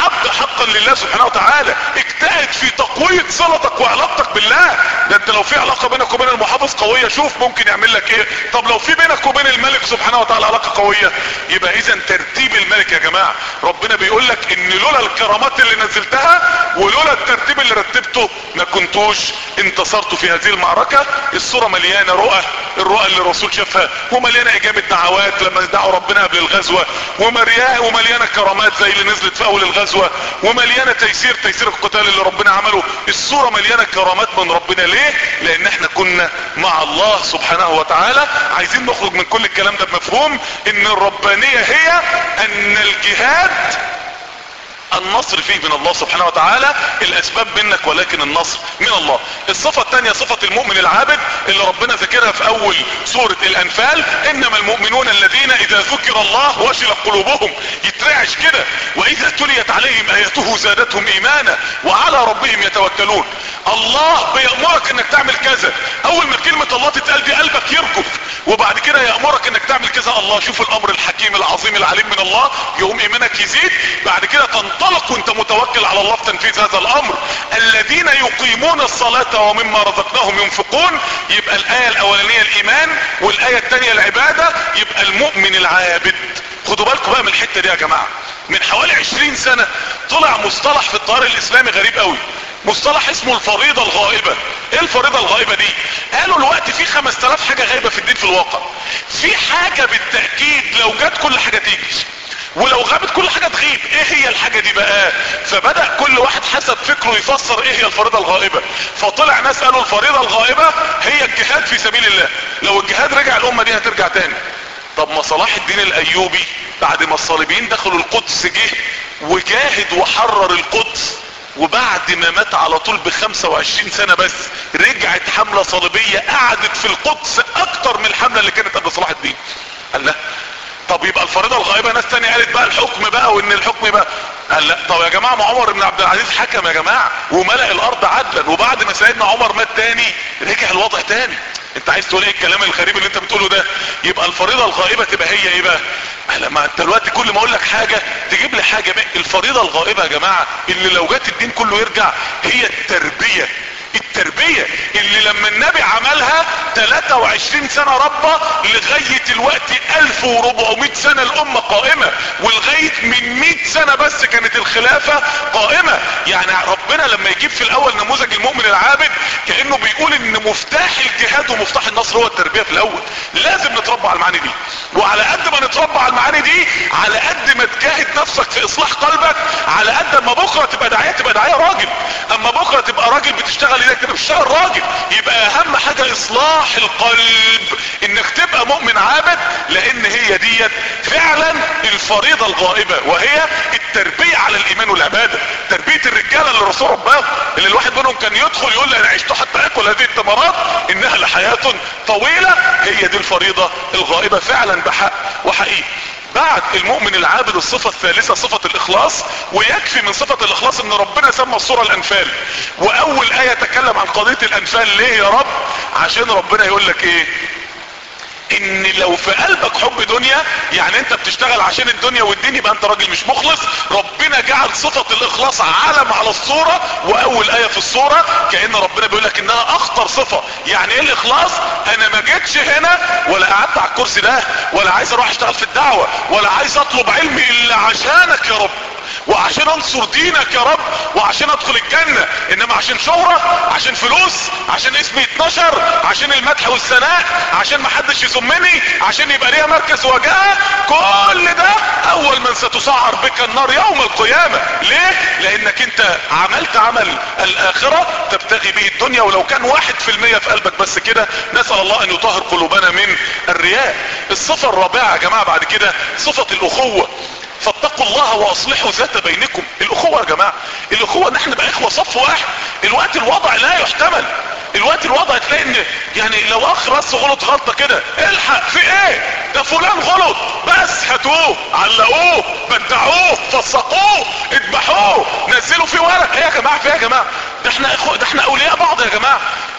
حقا لله سبحانه وتعالى اجتهد في تقوية صلتك وعلاقتك بالله ده انت لو في علاقة بينك وبين المحافظ قوية شوف ممكن يعمل لك ايه طب لو في بينك وبين الملك سبحانه وتعالى علاقة قوية يبقى اذا ترتيب الملك يا جماعة ربنا بيقول لك ان لولا الكرامات اللي نزلتها ولولا الترتيب اللي رتبته ما كنتوش انتصرتوا في هذه المعركة الصورة مليانة رؤى الرؤى اللي الرسول شافها ومليانة اجابة دعوات لما دعوا ربنا قبل الغزوة ومليانة ومليانة كرامات زي اللي نزلت في اول الغزوة ومليانة تيسير تيسير القتال اللي ربنا عمله الصورة مليانة كرامات من ربنا ليه لان احنا كنا مع الله سبحانه وتعالى عايزين نخرج من كل الكلام ده بمفهوم ان الربانية هي ان الجهاد النصر فيه من الله سبحانه وتعالى الاسباب منك ولكن النصر من الله الصفة الثانية صفة المؤمن العابد اللي ربنا ذكرها في اول سورة الانفال انما المؤمنون الذين اذا ذكر الله وجلت قلوبهم يترعش كده واذا تليت عليهم اياته زادتهم ايمانا وعلى ربهم يتوكلون الله بيأمرك انك تعمل كذا اول ما كلمة الله تتقال دي قلبك يركض وبعد كده يأمرك انك تعمل كذا الله شوف الامر الحكيم العظيم العليم من الله يقوم ايمانك يزيد بعد كده تنطلق وانت متوكل على الله في تنفيذ هذا الامر الذين يقيمون الصلاة ومما رزقناهم ينفقون يبقى الاية الاولانية الايمان والاية الثانية العبادة يبقى المؤمن العابد خدوا بالكم بقى من الحتة دي يا جماعة من حوالي عشرين سنة طلع مصطلح في الطيار الاسلامي غريب قوي مصطلح اسمه الفريضة الغائبة ايه الفريضة الغائبة دي قالوا الوقت في خمس تلاف حاجة غايبة في الدين في الواقع في حاجة بالتأكيد لو جت كل حاجة تيجي ولو غابت كل حاجة تغيب ايه هي الحاجة دي بقى فبدأ كل واحد حسب فكره يفسر ايه هي الفريضة الغائبة فطلع ناس قالوا الفريضة الغائبة هي الجهاد في سبيل الله لو الجهاد رجع الامة دي هترجع تاني طب ما صلاح الدين الايوبي بعد ما الصليبيين دخلوا القدس جه وجاهد وحرر القدس وبعد ما مات على طول ب 25 سنة بس رجعت حملة صليبية قعدت في القدس اكتر من الحملة اللي كانت قبل صلاح الدين قال لا طب يبقى الفريضة الغائبة ناس تانية قالت بقى الحكم بقى وان الحكم بقى قال لا طب يا جماعة ما عمر بن عبد العزيز حكم يا جماعة وملأ الارض عدلا وبعد ما سيدنا عمر مات تاني رجع الوضع تاني انت عايز تقول ايه الكلام الغريب اللي انت بتقوله ده يبقى الفريضة الغائبة تبقى هي ايه بقى لما انت دلوقتي كل ما اقول لك حاجة تجيب لي حاجة بقى الفريضة الغائبة يا جماعة اللي لو جت الدين كله يرجع هي التربية التربية اللي لما النبي عملها 23 سنة ربة لغاية الوقت 1400 سنة الامة قائمة ولغاية من 100 سنة بس كانت الخلافة قائمة يعني ربنا لما يجيب في الاول نموذج المؤمن العابد كأنه بيقول ان مفتاح الجهاد ومفتاح النصر هو التربية في الاول لازم نتربى على المعاني دي وعلى قد ما نتربى على المعاني دي على قد ما تجاهد نفسك في اصلاح قلبك على قد ما بكرة تبقى داعية تبقى داعية راجل اما بكرة تبقى راجل بتشتغل ايدك تبقى بتشتغل راجل يبقى اهم حاجة اصلاح القلب انك تبقى مؤمن عابد لان هي ديت فعلا الفريضة الغائبة وهي التربية على الايمان والعبادة تربية الرجالة اللي الرسول رباه اللي الواحد منهم كان يدخل يقول لي انا عشت حتى اكل هذه الثمرات انها لحياة طويلة هي دي الفريضة الغائبة فعلا بحق وحقيقي بعد المؤمن العابد الصفة الثالثة صفة الاخلاص ويكفي من صفة الاخلاص ان ربنا سمى الصورة الانفال واول اية تكلم عن قضية الانفال ليه يا رب عشان ربنا يقول لك ايه ان لو في قلبك حب دنيا يعني انت بتشتغل عشان الدنيا والدين يبقى انت راجل مش مخلص ربنا جعل صفة الاخلاص علم على الصورة واول اية في الصورة كأن ربنا بيقول لك انها اخطر صفة يعني ايه الاخلاص انا ما جيتش هنا ولا قعدت على الكرسي ده ولا عايز اروح اشتغل في الدعوة ولا عايز اطلب علمي الا عشانك يا رب وعشان انصر دينك يا رب وعشان ادخل الجنة انما عشان شهرة عشان فلوس عشان اسمي يتنشر عشان المدح والثناء عشان محدش يذمني عشان يبقى ليا مركز وجاهة كل ده اول من ستسعر بك النار يوم القيامة ليه لانك انت عملت عمل الاخرة تبتغي به الدنيا ولو كان واحد في المية في قلبك بس كده نسأل الله ان يطهر قلوبنا من الرياء الصفة الرابعة يا جماعة بعد كده صفة الاخوة فاتقوا الله واصلحوا ذات بينكم الاخوة يا جماعة الاخوة ان احنا بقى اخوة صف واحد الوقت الوضع لا يحتمل الوقت الوضع تلاقي ان يعني لو اخ بس غلط غلطة كده الحق في ايه ده فلان غلط بس هاتوه علقوه بدعوه فسقوه اذبحوه نزلوا فيه ورق ايه يا جماعة في ايه يا جماعة ده احنا اخوة ده احنا اولياء بعض يا جماعة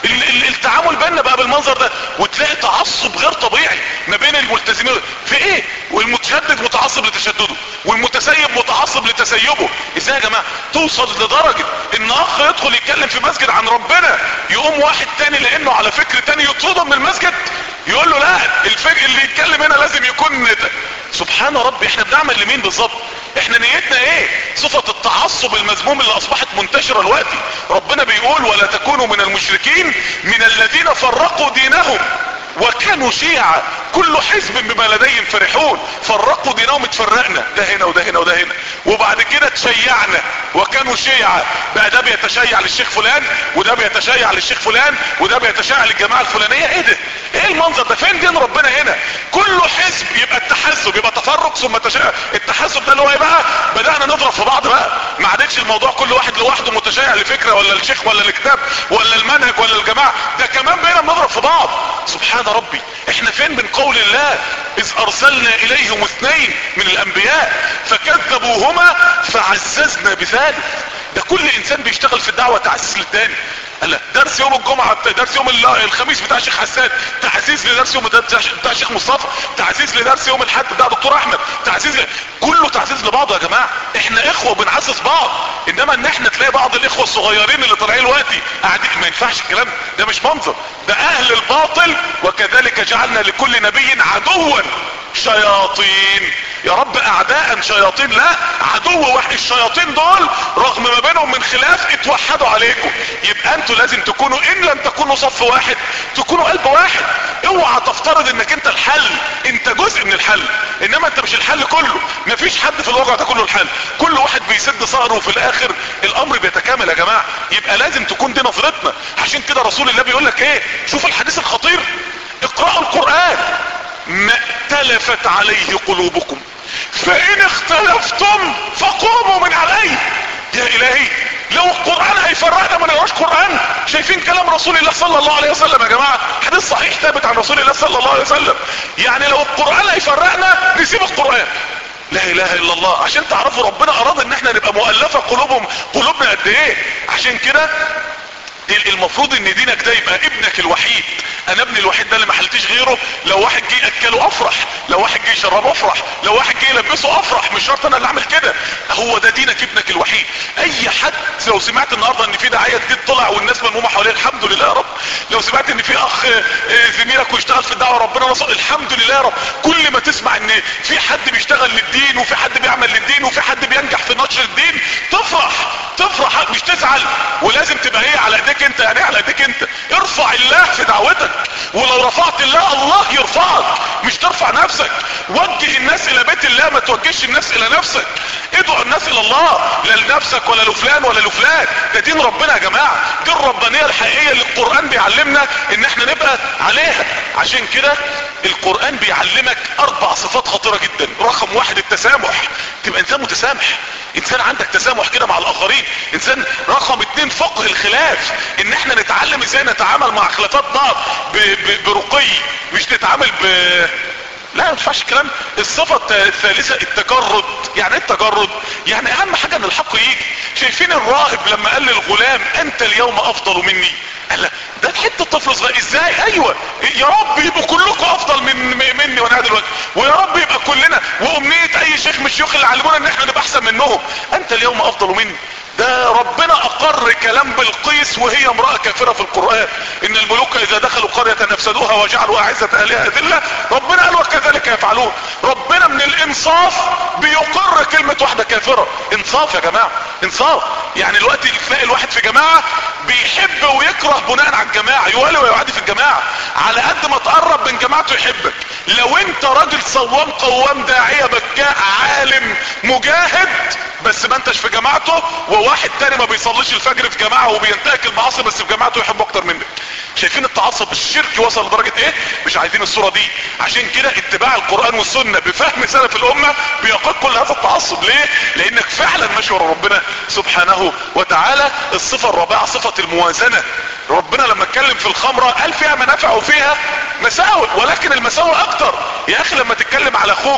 ال ال التعامل بيننا بقى بالمنظر ده وتلاقي تعصب غير طبيعي ما بين الملتزمين في ايه والمتشدد متعصب لتشدده والمتسيب متعصب لتسيبه ازاي يا جماعه توصل لدرجه ان اخ يدخل يتكلم في مسجد عن ربنا يقوم واحد تاني لانه على فكر تاني يطرده من المسجد يقول له لا الفكر اللي يتكلم هنا لازم يكون سبحان ربي احنا بنعمل لمين بالظبط احنا نيتنا ايه صفة التعصب المذموم اللي اصبحت منتشرة دلوقتي ربنا بيقول ولا تكونوا من المشركين من الذين فرقوا دينهم وكانوا شيعا كل حزب بما لديهم فرحون فرقوا دينهم اتفرقنا ده هنا وده هنا وده هنا وبعد كده تشيعنا وكانوا شيعا بقى ده بيتشيع للشيخ فلان وده بيتشيع للشيخ فلان وده بيتشيع للجماعة الفلانية ايه ده ايه المنظر ده فين دين ربنا هنا كل حزب يبقى التحزب يبقى تفرق ثم تشيع التحزب ده اللي هو ايه بقى بدأنا نضرب في بعض بقى ما عادتش الموضوع كل واحد لوحده متشيع لفكرة ولا الشيخ ولا الكتاب ولا المنهج ولا الجماعة ده كمان بقينا بنضرب في بعض سبحان ربي احنا فين من قول الله اذ ارسلنا اليهم اثنين من الانبياء فكذبوهما فعززنا بثالث ده كل انسان بيشتغل في الدعوة تعزز للتاني قال درس يوم الجمعة درس يوم الخميس بتاع الشيخ حسان تعزيز لدرس يوم بتاع الشيخ مصطفى تعزيز لدرس يوم الحد بتاع دكتور احمد تعزيز ل... كله تعزيز لبعضه يا جماعة احنا اخوة بنعزز بعض انما ان احنا تلاقي بعض الاخوة الصغيرين اللي طالعين دلوقتي قاعدين ما ينفعش الكلام ده مش منظر ده اهل الباطل وكذلك جعلنا لكل نبي عدوا شياطين يا رب اعداء شياطين لا عدو واحد الشياطين دول رغم ما بينهم من خلاف اتوحدوا عليكم يبقى انتوا لازم تكونوا ان لم تكونوا صف واحد تكونوا قلب واحد اوعى تفترض انك انت الحل انت جزء من الحل انما انت مش الحل كله مفيش حد في الواقع ده كله الحل كل واحد بيسد ثغره وفي الاخر الامر بيتكامل يا جماعه يبقى لازم تكون دي نظرتنا عشان كده رسول الله بيقول لك ايه شوف الحديث الخطير اقرأوا القرآن ما ائتلفت عليه قلوبكم فان اختلفتم فقوموا من عليه يا الهي لو القرآن هيفرقنا ما نقراش قرآن شايفين كلام رسول الله صلى الله عليه وسلم يا جماعة حديث صحيح ثابت عن رسول الله صلى الله عليه وسلم يعني لو القرآن هيفرقنا نسيب القرآن لا اله الا الله عشان تعرفوا ربنا اراد ان احنا نبقى مؤلفة قلوبهم قلوبنا قد ايه عشان كده المفروض ان دينك ده يبقى ابنك الوحيد انا ابني الوحيد ده اللي ما حلتش غيره لو واحد جه اكله افرح لو واحد جه يشربه افرح لو واحد جه يلبسه افرح مش شرط انا اللي اعمل كده هو ده دينك ابنك الوحيد اي حد لو سمعت النهارده ان في داعيه جديد طلع والناس ملمومه حواليه الحمد لله يا رب لو سمعت ان في اخ زميلك ويشتغل في الدعوه ربنا نصر الحمد لله يا رب كل ما تسمع ان في حد بيشتغل للدين وفي حد بيعمل للدين وفي حد بينجح في نشر الدين تفرح تفرح مش تزعل ولازم تبقى ايه على ايديك انت يعني على ايديك انت ارفع الله في دعوتك ولو رفعت الله الله يرفعك مش ترفع نفسك وجه الناس الى بيت الله ما توجهش الناس الى نفسك ادعو الناس الى الله لا لنفسك ولا لفلان ولا لفلان ده دين ربنا يا جماعة دي الربانية الحقيقية اللي القرآن بيعلمنا ان احنا نبقى عليها عشان كده القرآن بيعلمك اربع صفات خطيرة جدا رقم واحد التسامح تبقى انسان متسامح انسان عندك تسامح كده مع الاخرين انسان رقم اتنين فقه الخلاف ان احنا نتعلم ازاي نتعامل مع خلافات بعض برقي مش نتعامل ب لا ما ينفعش الكلام الصفة الثالثة التجرد يعني ايه التجرد يعني اهم حاجة ان الحق يجي شايفين الراهب لما قال للغلام انت اليوم افضل مني قال لا ده حته طفل صغير ازاي ايوه يا رب يبقوا كلكم افضل من مني وانا دلوقتي ويا رب يبقى كلنا وامنيه اي شيخ من الشيوخ اللي علمونا ان احنا نبقى احسن منهم انت اليوم افضل مني ده ربنا اقر كلام بالقيس وهي امرأة كافرة في القرآن ان الملوك اذا دخلوا قرية نفسدوها وجعلوا اعزة اهلها اذلة ربنا قال وكذلك يفعلون ربنا من الانصاف بيقر كلمة واحدة كافرة انصاف يا جماعة انصاف يعني الوقت تلاقي الواحد في جماعة بيحب ويكره بناء على الجماعة يوالي ويعادي في الجماعة على قد ما تقرب من جماعته يحبك لو انت راجل صوام قوام داعية بكاء عالم مجاهد بس ما انتش في جماعته وواحد تاني ما بيصليش الفجر في جماعة وبينتهك المعاصي بس في جماعته يحبه اكتر منك شايفين التعصب الشركي وصل لدرجة ايه مش عايزين الصورة دي عشان كده اتباع القرآن والسنة بفهم سلف الامة بيقود كل هذا التعصب ليه لانك فعلا ماشي ورا ربنا سبحانه وتعالى الصفة الرابعة صفة الموازنة ربنا لما اتكلم في الخمرة قال فيها منافع وفيها مساوئ ولكن المساوئ اكتر يا اخي لما تتكلم على اخوك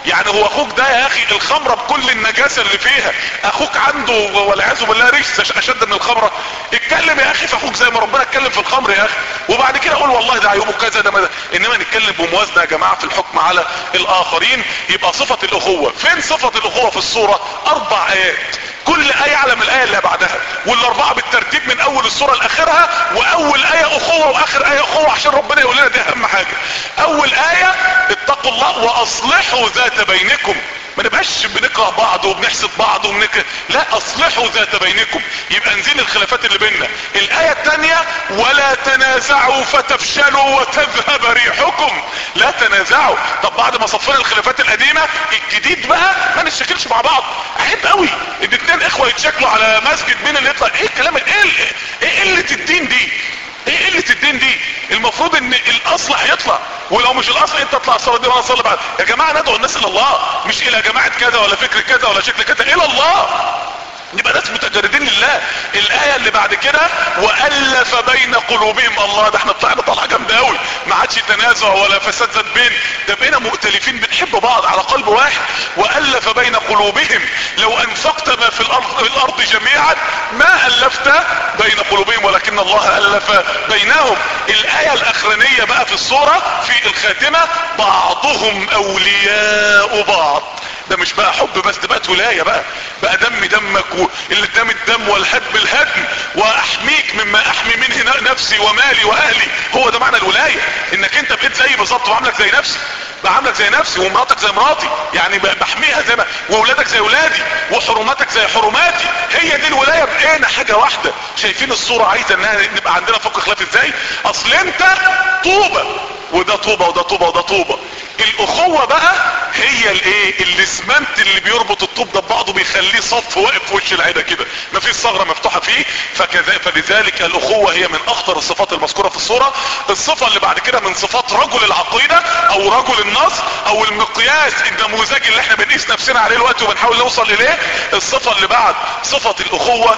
يعني هو اخوك ده يا اخي الخمرة بكل النجاسة اللي فيها اخوك عنده والعياذ بالله رجس اشد من الخمرة اتكلم يا اخي في اخوك زي ما ربنا اتكلم في الخمر يا اخي وبعد كده قول والله ده عيوبه كذا ده انما نتكلم بموازنة يا جماعة في الحكم على الاخرين يبقى صفة الاخوة فين صفة الاخوة في الصورة اربع ايات كل اية على من الاية اللي بعدها والاربعة بالترتيب من اول الصورة لاخرها واول اية اخوة واخر اية اخوة عشان ربنا يقول لنا دي اهم حاجة اول اية اتقوا الله واصلحوا ذات بينكم ما نبقاش بنكره بعض وبنحسد بعض وبنك... لا اصلحوا ذات بينكم يبقى نزيل الخلافات اللي بيننا الاية التانية ولا تنازعوا فتفشلوا وتذهب ريحكم لا تنازعوا طب بعد ما صفينا الخلافات القديمة الجديد بقى ما نشكلش مع بعض عيب قوي ان اتنين اخوة يتشكلوا على مسجد مين اللي يطلع ايه الكلام ايه ايه قلة الدين دي ايه قلة الدين دي المفروض ان الاصل هيطلع ولو مش الاصل انت تطلع الصلاة دي وانا اصلي بعد يا جماعة ندعو الناس الى الله مش الى جماعة كذا ولا فكر كذا ولا شكل كذا الى الله نبقى ناس متجردين لله الايه اللي بعد كده والف بين قلوبهم الله ده احنا طلعنا طلعه جامده قوي ما عادش تنازع ولا فساد ذات بين ده بقينا مؤتلفين بنحب بعض على قلب واحد والف بين قلوبهم لو انفقت ما في الارض, في الأرض جميعا ما الفت بين قلوبهم ولكن الله الف بينهم الايه الاخرانيه بقى في الصوره في الخاتمه بعضهم اولياء بعض ده مش بقى حب بس ده بقت ولاية بقى بقى دم دمك واللي دم الدم والهدم الهدم واحميك مما احمي منه نفسي ومالي واهلي هو ده معنى الولاية انك انت بقيت زي بالظبط وعاملك زي نفسي بعاملك زي نفسي ومراتك زي مراتي يعني بحميها زي ما واولادك زي اولادي وحرماتك زي حرماتي هي دي الولاية بقينا حاجة واحدة شايفين الصورة عايزة انها نبقى عندنا فقه خلاف ازاي اصل انت طوبة وده طوبة وده طوبة وده طوبة الاخوة بقى هي الايه الاسمنت اللي بيربط الطوب ده ببعضه بيخليه صف واقف في وش العيدة كده مفيش ثغرة مفتوحة فيه فكذا فلذلك الاخوة هي من اخطر الصفات المذكورة في الصورة الصفة اللي بعد كده من صفات رجل العقيدة او رجل النصر او المقياس النموذج اللي احنا بنقيس نفسنا عليه الوقت وبنحاول نوصل اليه الصفة اللي بعد صفة الاخوة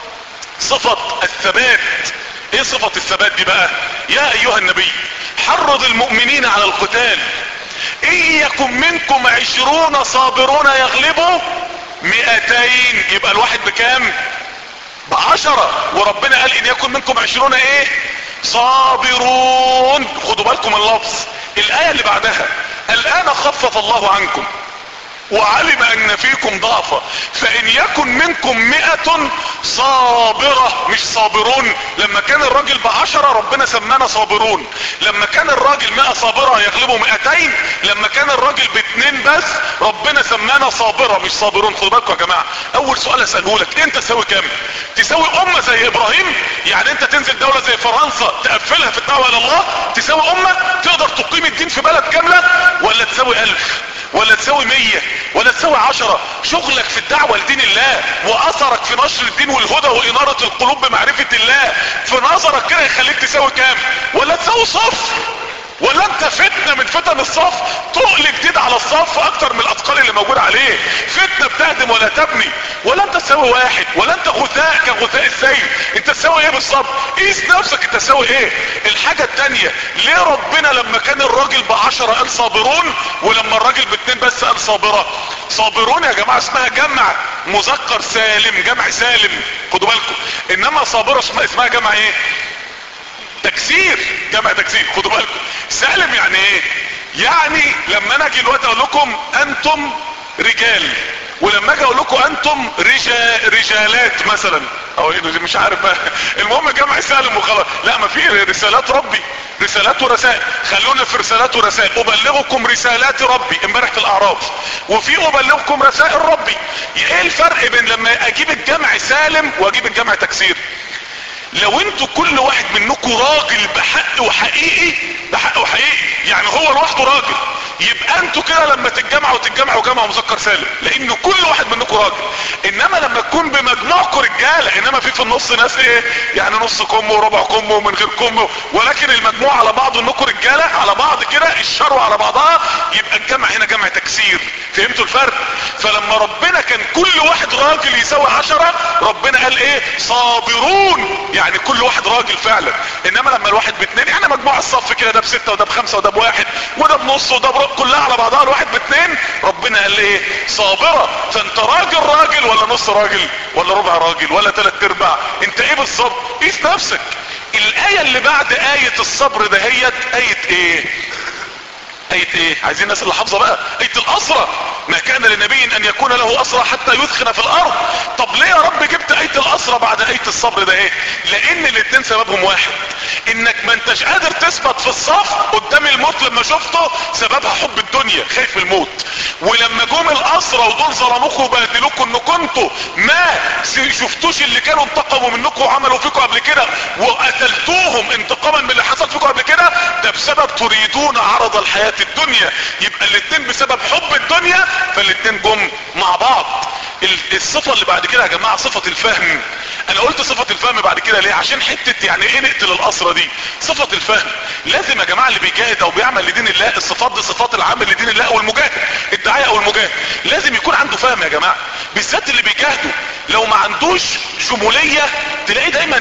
صفة الثبات ايه صفة الثبات دي بقى يا ايها النبي حرض المؤمنين على القتال ان يكن منكم عشرون صابرون يغلبوا مئتين يبقى الواحد بكام بعشرة وربنا قال ان يكن منكم عشرون ايه صابرون خدوا بالكم اللفظ الاية اللي بعدها الان خفف الله عنكم وعلم ان فيكم ضعفا فان يكن منكم مئة صابرة مش صابرون لما كان الراجل بعشرة ربنا سمانا صابرون لما كان الراجل مئة صابرة يغلبوا مئتين لما كان الراجل باتنين بس ربنا سمانا صابرة مش صابرون خدوا بالكم يا جماعة اول سؤال اسأله لك انت تساوي كام تساوي امة زي ابراهيم يعني انت تنزل دولة زي فرنسا تقفلها في الدعوة الى الله تساوي امة تقدر تقيم الدين في بلد كاملة ولا تساوي الف ولا تساوي مية ولا تساوي عشرة شغلك في الدعوة لدين الله واثرك في نشر الدين والهدى وانارة القلوب بمعرفة الله في نظرك كده يخليك تساوي كام ولا تساوي صفر ولا انت فتنة من فتن الصف تقل جديد على الصف اكتر من الاثقال اللي موجود عليه فتنة بتهدم ولا تبني ولا انت تساوي واحد ولا انت غثاء كغثاء السيل انت تساوي ايه بالظبط قيس نفسك انت تساوي ايه الحاجة التانية ليه ربنا لما كان الراجل بعشرة قال صابرون ولما الراجل باتنين بس قال صابرة صابرون يا جماعة اسمها جمع مذكر سالم جمع سالم خدوا بالكم انما صابرة اسمها جمع ايه تكسير جمع تكسير خدوا بالكم سالم يعني ايه يعني لما انا اجي الوقت اقول لكم انتم رجال ولما اجي اقول لكم انتم رجال رجالات مثلا او مش عارف بقى المهم جمع سالم وخلاص لا ما في رسالات ربي رسالات ورسائل خلونا في رسالات ورسائل ابلغكم رسالات ربي امبارح في الاعراف وفي ابلغكم رسائل ربي ايه الفرق بين لما اجيب الجمع سالم واجيب الجمع تكسير لو انتوا كل واحد منكم راجل بحق وحقيقي بحق وحقيقي يعني هو لوحده راجل يبقى انتوا كده لما تتجمعوا تتجمعوا جمع مذكر سالم لان كل واحد منكم راجل انما لما تكون بمجموعكم رجاله رجاله انما في في النص ناس ايه يعني نص كم وربع كم ومن غير كم ولكن المجموع على بعض انكم رجاله على بعض كده الشروا على بعضها يبقى الجمع هنا جمع تكسير فهمتوا الفرق فلما ربنا كان كل واحد راجل يساوي عشرة ربنا قال ايه صابرون يعني كل واحد راجل فعلا انما لما الواحد باتنين يعني مجموع الصف كده ده بستة وده بخمسة وده بواحد وده بنص وده برق كلها على بعضها الواحد باتنين ربنا قال ايه صابرة فانت راجل راجل ولا نص راجل ولا ربع راجل ولا تلات ارباع انت ايه بالظبط قيس نفسك الاية اللي بعد اية الصبر دهيت اية ايه اية ايه عايزين الناس اللي حافظه بقى اية الاسرة ما كان لنبي ان يكون له اسرى حتى يثخن في الارض طب ليه يا رب جبت اية الاسرة بعد اية الصبر ده ايه لان الاتنين سببهم واحد انك ما انتش قادر تثبت في الصف قدام الموت لما شفته سببها حب الدنيا خايف الموت ولما جم الاسرى ودول ظلموكوا وبهدلوكوا ان كنتوا ما شفتوش اللي كانوا انتقموا منكم وعملوا فيكم قبل كده وقتلتوهم انتقاما من اللي حصل فيكم قبل كده ده بسبب تريدون عرض الحياة الدنيا يبقى الاتنين بسبب حب الدنيا فالاتنين جم مع بعض الصفة اللي بعد كده يا جماعة صفة الفهم انا قلت صفة الفهم بعد كده ليه عشان حتة يعني ايه نقتل الاسرة دي صفة الفهم لازم يا جماعة اللي بيجاهد او بيعمل لدين الله الصفات دي صفات العامل لدين الله او المجاهد الداعية او المجاهد لازم يكون عنده فهم يا جماعة بالذات اللي بيجاهدوا لو ما عندوش شمولية تلاقي دايما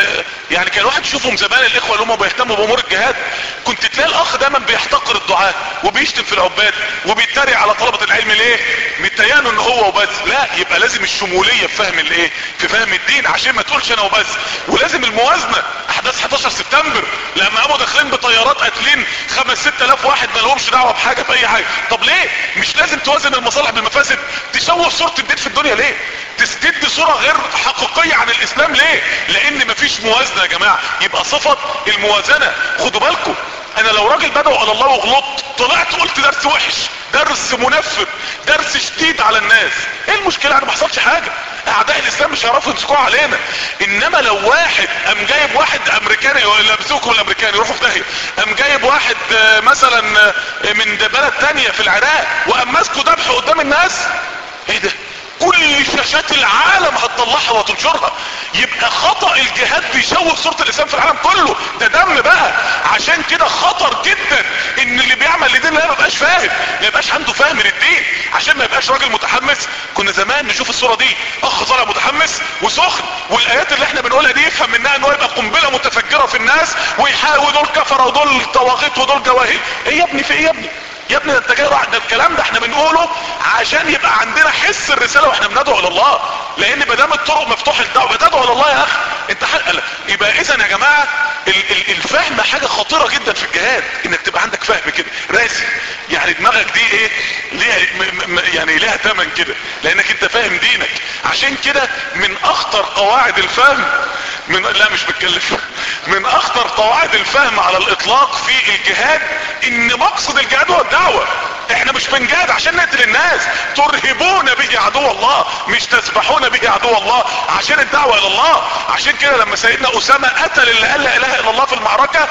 يعني كان الواحد يشوفهم زمان الاخوة اللي هم بيهتموا بامور الجهاد كنت تلاقي الاخ دايما بيحتقر الدعاء وبيشتم في العباد وبيتريق على طلبة العلم ليه متيانه ان هو وبس لا يبقى لازم الشمولية في فهم الايه في فهم الدين عشان ما تقولش انا وبس ولازم الموازنة احداث 11 سبتمبر لما قاموا داخلين بطيارات قاتلين 5 6000 واحد ما لهمش دعوه بحاجه في اي حاجه طب ليه مش لازم توازن المصالح بالمفاسد تشوه صوره الدين في الدنيا ليه تستد صوره غير حقيقيه عن الاسلام ليه لان مفيش موازنه يا جماعه يبقى صفه الموازنه خدوا بالكم انا لو راجل بدعو على الله وغلطت طلعت قلت درس وحش درس منفر درس شديد على الناس ايه المشكلة انا ما حصلش حاجة اعداء الاسلام مش هيعرفوا يمسكوها علينا انما لو واحد قام جايب واحد امريكاني لابسوكم الامريكاني يروحوا في داهيه قام جايب واحد مثلا من بلد تانية في العراق وقام ماسكه ذبح قدام الناس ايه ده كل شاشات العالم هتطلعها وتنشرها يبقى خطأ الجهاد بيشوه صورة الاسلام في العالم كله ده دم بقى عشان كده خطر جدا ان اللي بيعمل لدين الله ما يبقاش فاهم ما يبقاش عنده فهم للدين عشان ما يبقاش راجل متحمس كنا زمان نشوف الصورة دي اخ طالع متحمس وسخن والايات اللي احنا بنقولها دي يفهم منها ان هو يبقى قنبلة متفجرة في الناس ويحاول دول كفر ودول طواغيت ودول جواهر ايه يا ابني في ايه يا ابني يا ابني ده انت جاي ده الكلام ده احنا بنقوله عشان يبقى عندنا حس الرساله واحنا بندعو الى الله لان ما دام الطرق مفتوحه للدعوه بتدعو الى الله يا اخي انت حق يبقى اذا يا جماعه ال ال الفهم حاجه خطيره جدا في الجهاد انك تبقى عندك فهم كده راسي يعني دماغك دي ايه ليها يعني ليها ثمن كده لانك انت فاهم دينك عشان كده من اخطر قواعد الفهم من لا مش بتكلم من اخطر قواعد الفهم على الاطلاق في الجهاد ان مقصد الجهاد هو الدعوة احنا مش بنجاهد عشان نقتل الناس ترهبون به عدو الله مش تسبحون به عدو الله عشان الدعوة الى الله عشان كده لما سيدنا اسامة قتل اللي قال لا اله الا الله في المعركة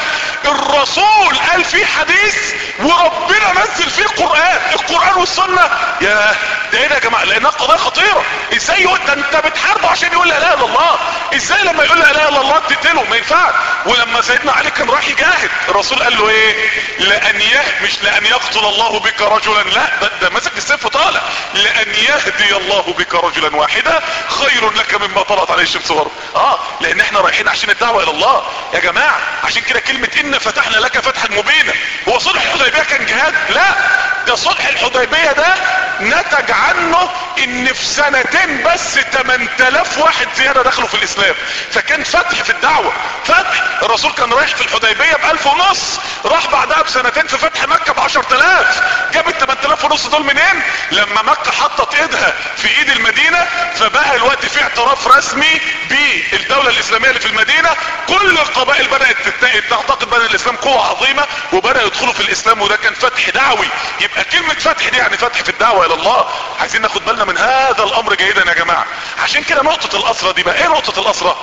الرسول قال فيه حديث وربنا نزل فيه قرآن القرآن والسنة يا ده ايه ده يا جماعة لانها قضايا خطيرة ازاي يقول ده انت بتحاربه عشان يقول لا اله الا الله ازاي لما يقول لا اله الا الله تقتله ما ينفعش ولما سيدنا علي كان راح يجاهد الرسول قال له ايه لان يه مش لان يقتل الله بك رجلا لا ده, ده مسك السيف وطالع لان يهدي الله بك رجلا واحدا خير لك مما طلعت عليه الشمس غرب اه لان احنا رايحين عشان الدعوة الى الله يا جماعة عشان كده كلمة ان فتحنا لك فتحا مبينا هو صلح الحديبية كان جهاد لا ده صلح الحديبية ده نتج عنه ان في سنتين بس 8000 واحد زيادة دخلوا في الاسلام فكان فتح في الدعوة فتح الرسول كان رايح في الحديبية بألف ونص راح بعدها بسنتين في فتح مكة بعشر تلاف جاب ال 8000 ونص دول منين لما مكة حطت ايدها في ايد المدينة فبقى الوقت في اعتراف رسمي بالدولة الاسلامية اللي في المدينة كل القبائل بدأت تعتقد بان الاسلام قوة عظيمة وبدأ يدخلوا في الاسلام وده كان فتح دعوي يبقى كلمة فتح دي يعني فتح في الدعوة الى الله عايزين ناخد بالنا من هذا الامر جيدا يا جماعة عشان كده نقطة الاسرة دي بقى ايه نقطة الاسرة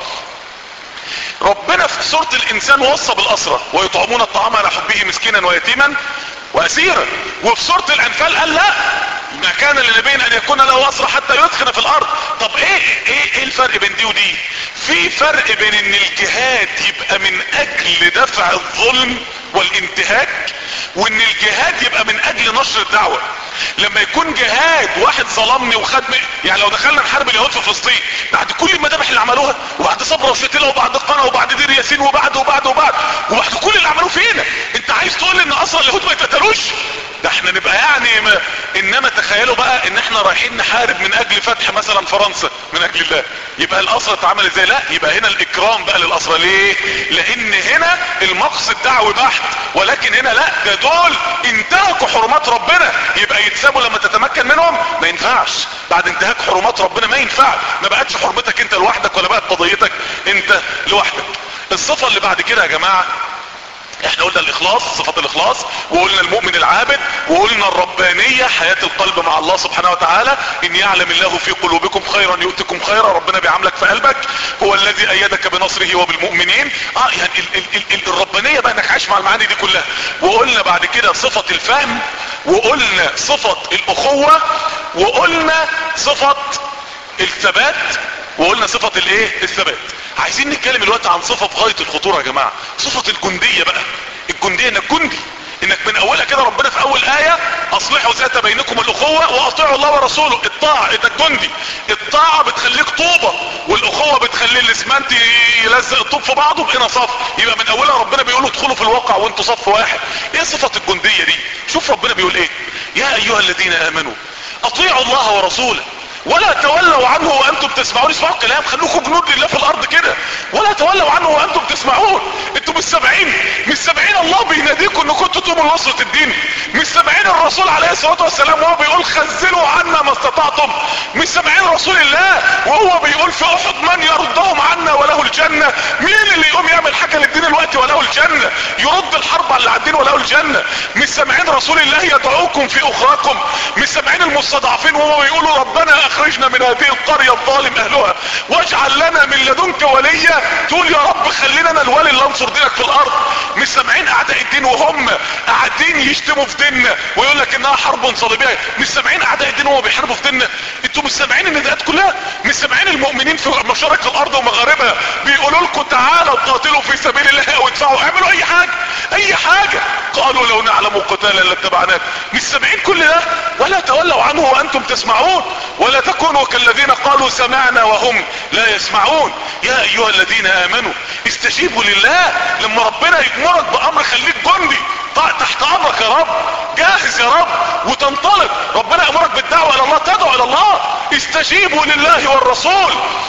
ربنا في سورة الانسان وصى بالاسرة ويطعمون الطعام على حبه مسكينا ويتيما واسيرا وفي سورة الانفال قال لا ما كان لنبي ان يكون له اسرى حتى يدخن في الارض طب ايه ايه ايه الفرق بين دي ودي في فرق بين ان الجهاد يبقى من اجل دفع الظلم والانتهاك وان الجهاد يبقى من اجل نشر الدعوة لما يكون جهاد واحد ظلمني وخد يعني لو دخلنا نحارب اليهود في فلسطين بعد كل المذابح اللي عملوها وبعد صبر وشتيلة وبعد قنا وبعد دير ياسين وبعد وبعد وبعد وبعد كل اللي عملوه فينا انت عايز تقول ان اصلا اليهود ما يتقتلوش ده احنا نبقى يعني ما انما تخيلوا بقى ان احنا رايحين نحارب من اجل فتح مثلا فرنسا من اجل الله يبقى الاسرى اتعمل ازاي لا يبقى هنا الاكرام بقى للاسرى ليه لان هنا المقصد دعوي بحت ولكن هنا لا ده دول انتهكوا حرمات ربنا يبقى يتسابوا لما تتمكن منهم ما ينفعش بعد انتهاك حرمات ربنا ما ينفعش ما بقتش حرمتك انت لوحدك ولا بقت قضيتك انت لوحدك الصفة اللي بعد كده يا جماعة احنا قلنا الاخلاص صفة الاخلاص وقلنا المؤمن العابد وقلنا الربانية حياة القلب مع الله سبحانه وتعالى ان يعلم الله في قلوبكم خيرا يؤتكم خيرا ربنا بيعاملك في قلبك هو الذي ايدك بنصره وبالمؤمنين اه يعني ال ال ال ال الربانية بقى انك عايش مع المعاني دي كلها وقلنا بعد كده صفة الفهم وقلنا صفة الاخوة وقلنا صفة الثبات وقلنا صفة الايه الثبات عايزين نتكلم الوقت عن صفة في غاية الخطورة يا جماعة صفة الجندية بقى الجندية انك جندي انك من اولها كده ربنا في اول آية اصلحوا ذات بينكم الاخوة واطيعوا الله ورسوله الطاعة انك جندي الطاعة بتخليك طوبة والاخوة بتخلي الاسمنت يلزق الطوب في بعضه بقينا صف يبقى من اولها ربنا بيقول ادخلوا في الواقع وانتوا صف واحد ايه صفة الجندية دي شوف ربنا بيقول ايه يا ايها الذين امنوا اطيعوا الله ورسوله ولا تولوا عنه وانتم تسمعون اسمعوا الكلام خلوكم جنود لله في الارض كده ولا تولوا عنه وانتم تسمعون انتم مش سامعين مش سامعين الله بيناديكم ان كنتوا تقوموا نصرة الدين مش سامعين الرسول عليه الصلاة والسلام وهو بيقول خزلوا عنا ما استطعتم مش سامعين رسول الله وهو بيقول في احد من يردهم عنا وله الجنة مين اللي يقوم يعمل حاجة للدين الوقت وله الجنة يرد الحرب على اللي على الدين وله الجنة مش سامعين رسول الله يدعوكم في اخراكم مش سامعين المستضعفين وهو بيقولوا ربنا اخرجنا من هذه القرية الظالم اهلها واجعل لنا من لدنك وليا تقول يا رب خلينا انا الولي اللي انصر دينك في الارض مش سامعين اعداء الدين وهم قاعدين يشتموا في ديننا ويقول لك انها حرب صليبيه مش سامعين اعداء الدين وهم بيحاربوا في ديننا انتوا مش سامعين النداءات كلها مش سامعين المؤمنين في مشارق الارض ومغاربها بيقولوا لكم تعالوا قاتلوا في سبيل الله او ادفعوا اعملوا اي حاجه اي حاجه قالوا لو نعلم قتالا لاتبعناك مش سامعين كل ده ولا تولوا عنه وانتم تسمعون ولا تكونوا كالذين قالوا سمعنا وهم لا يسمعون يا ايها الذين امنوا استجيبوا لله لما ربنا يأمرك بامر خليك جندي تحت امرك يا رب جاهز يا رب وتنطلق ربنا يأمرك بالدعوة الى الله تدعو الى الله استجيبوا لله والرسول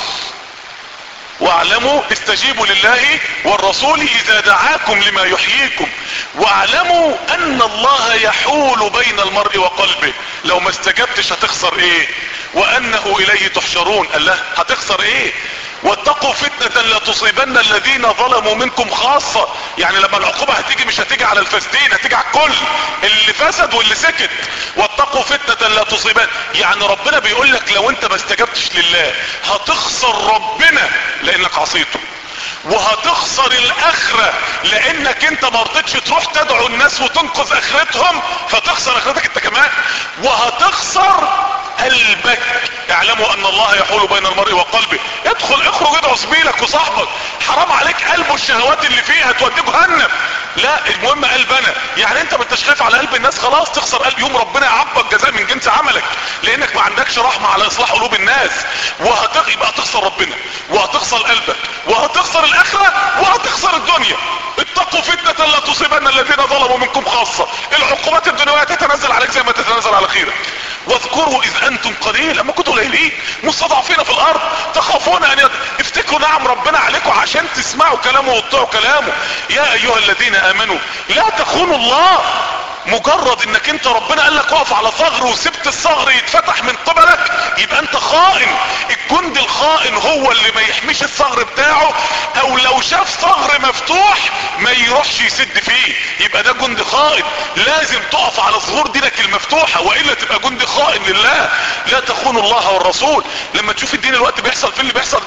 واعلموا استجيبوا لله والرسول اذا دعاكم لما يحييكم واعلموا ان الله يحول بين المرء وقلبه لو ما استجبتش هتخسر ايه وانه اليه تحشرون قال له هتخسر ايه واتقوا فتنة لا تصيبن الذين ظلموا منكم خاصة يعني لما العقوبة هتيجي مش هتيجي على الفاسدين هتيجي على الكل اللي فسد واللي سكت واتقوا فتنة لا تصيبن يعني ربنا بيقول لك لو انت ما استجبتش لله هتخسر ربنا لانك عصيته وهتخسر الاخرة لانك انت ما رضيتش تروح تدعو الناس وتنقذ اخرتهم فتخسر اخرتك انت كمان وهتخسر قلبك اعلموا ان الله يحول بين المرء وقلبه ادخل اخرج ادعو زميلك وصاحبك حرام عليك قلبه الشهوات اللي فيه هتوديه جهنم لا المهم قلب انا يعني انت ما انتش خايف على قلب الناس خلاص تخسر قلب يوم ربنا يعاقبك جزاء من جنس عملك لانك ما عندكش رحمة على اصلاح قلوب الناس وهتغ يبقى هتخسر ربنا وهتخسر قلبك وهتخسر الاخرة وهتخسر الدنيا اتقوا فتنة لا تصيبن الذين ظلموا منكم خاصة العقوبات الدنيوية تتنزل عليك زي ما تتنزل على خيرك واذكروا اذ انتم قليل اما كنتوا قليلين مستضعفين في الارض تخافون ان يد... افتكروا نعم ربنا عليكم عشان تسمعوا كلامه وتطيعوا كلامه يا ايها الذين امنوا لا تخونوا الله مجرد انك انت ربنا قال لك اقف على ثغر وسبت الثغر يتفتح من قبلك يبقى انت خائن الجند الخائن هو اللي ما يحميش الثغر بتاعه او لو شاف ثغر مفتوح ما يروحش يسد فيه يبقى ده جند خائن لازم تقف على ظهور دينك المفتوحة والا تبقى جند خائن لله لا تخونوا الله والرسول لما تشوف الدين الوقت بيحصل في اللي بيحصل ده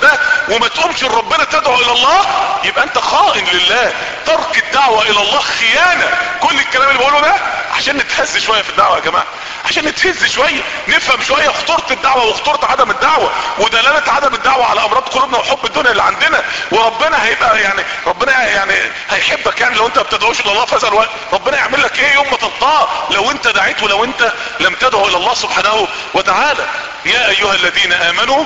وما تقومش لربنا تدعو الى الله يبقى انت خائن لله ترك الدعوة الى الله خيانة كل الكلام اللي بقوله ده عشان نتهز شوية في الدعوة يا جماعة عشان نتهز شوية نفهم شوية خطورة الدعوة وخطورة عدم الدعوة ودلالة عدم الدعوة على امراض قلوبنا وحب الدنيا اللي عندنا وربنا هيبقى يعني ربنا يعني هيحبك يعني لو انت ما بتدعوش الى الله في هذا الوقت ربنا يعمل لك ايه يوم ما تلقاه لو انت دعيت ولو انت لم تدعو الى الله سبحانه وتعالى يا ايها الذين امنوا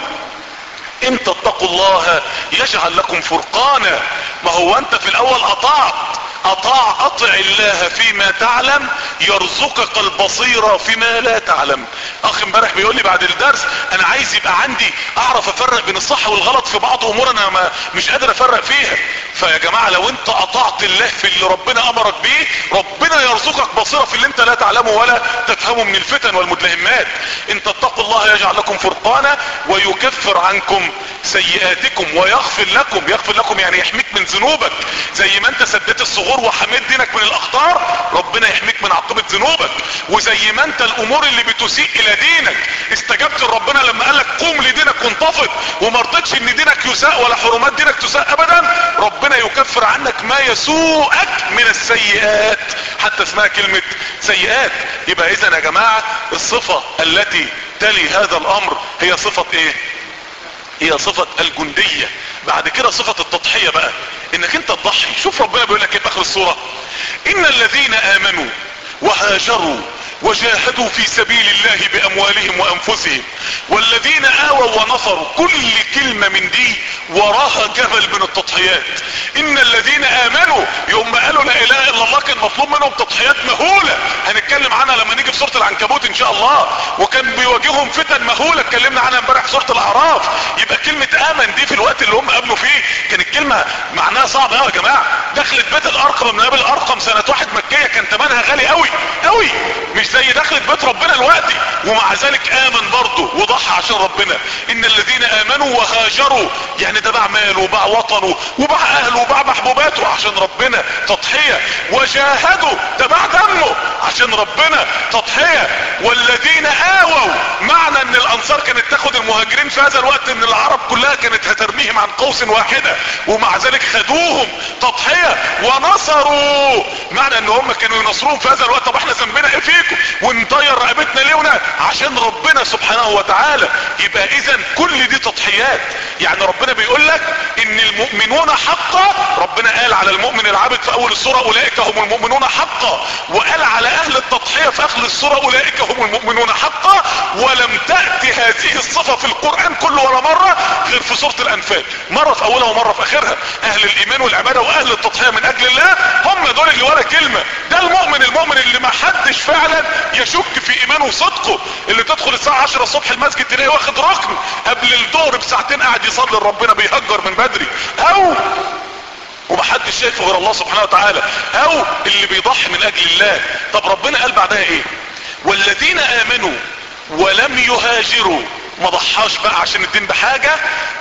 ان تتقوا الله يجعل لكم فرقانا ما هو انت في الاول اطعت اطاع اطع الله فيما تعلم يرزقك البصيرة فيما لا تعلم اخ امبارح بيقول لي بعد الدرس انا عايز يبقى عندي اعرف افرق بين الصح والغلط في بعض امور انا ما مش قادر افرق فيها فيا جماعة لو انت اطعت الله في اللي ربنا امرك بيه ربنا يرزقك بصيرة في اللي انت لا تعلمه ولا تفهمه من الفتن والمدلهمات ان تتقوا الله يجعل لكم فرقانا ويكفر عنكم سيئاتكم ويغفر لكم يغفر لكم يعني يحميك من ذنوبك زي ما انت سديت الصغور وحميت دينك من الاخطار ربنا يحميك من عقوبة ذنوبك وزي ما انت الامور اللي بتسيء الى دينك استجبت لربنا لما قالك قوم لدينك وانتفض وما رضيتش ان دينك يساء ولا حرمات دينك تساء ابدا ربنا يكفر عنك ما يسوءك من السيئات حتى اسمها كلمة سيئات يبقى اذا يا جماعة الصفة التي تلي هذا الامر هي صفة ايه هي صفة الجندية بعد كده صفة التضحية بقى انك انت تضحي شوف ربنا بيقول لك ايه في اخر الصورة ان الذين امنوا وهاجروا وجاهدوا في سبيل الله باموالهم وانفسهم والذين اووا ونصروا كل كلمة من دي وراها جبل من التضحيات ان الذين امنوا يوم ما قالوا لا اله الا الله كان مطلوب منهم تضحيات مهولة هنتكلم عنها لما نيجي في سورة العنكبوت ان شاء الله وكان بيواجههم فتن مهولة اتكلمنا عنها امبارح في سورة الاعراف يبقى كلمة امن دي في الوقت اللي هم قابلوا فيه كانت كلمة معناها صعب قوي يا جماعة دخلت بيت الارقم من قبل الارقم سنة واحد مكية كان تمنها غالي قوي قوي مش زي دخلت بيت ربنا دلوقتي ومع ذلك امن برضه وضحى عشان ربنا ان الذين امنوا وهاجروا يعني ده باع ماله وباع وطنه وباع اهله وباع محبوباته عشان ربنا تضحية وجاهدوا ده باع دمه عشان ربنا تضحية والذين اووا معنى ان الانصار كانت تاخد المهاجرين في هذا الوقت ان العرب كلها كانت هترميهم عن قوس واحدة ومع ذلك خدوهم تضحية ونصروا معنى ان هم كانوا ينصروهم في هذا الوقت طب احنا ذنبنا ايه فيكم ونطير رقبتنا ليه ونا عشان ربنا سبحانه وتعالى يبقى اذا كل دي تضحيات يعني ربنا بيقول لك ان المؤمنون حقا ربنا قال على المؤمن العابد في اول السورة اولئك هم المؤمنون حقا وقال على اهل التضحية في اخر السورة اولئك هم المؤمنون حقا ولم تأتي هذه الصفة في القرآن كله ولا مرة غير في سورة الانفال مرة في اولها ومرة في اخرها اهل الايمان والعبادة واهل التضحية من اجل الله هم دول اللي ولا كلمة ده المؤمن المؤمن اللي ما حدش فعلا يشك في ايمانه وصدقه اللي تدخل الساعة 10 الصبح المسجد تلاقيه واخد ركن قبل الظهر بساعتين قاعد يصلي لربنا بيهجر من بدري او ومحدش شايفه غير الله سبحانه وتعالى او اللي بيضحي من اجل الله طب ربنا قال بعدها ايه والذين امنوا ولم يهاجروا ما ضحاش بقى عشان الدين بحاجة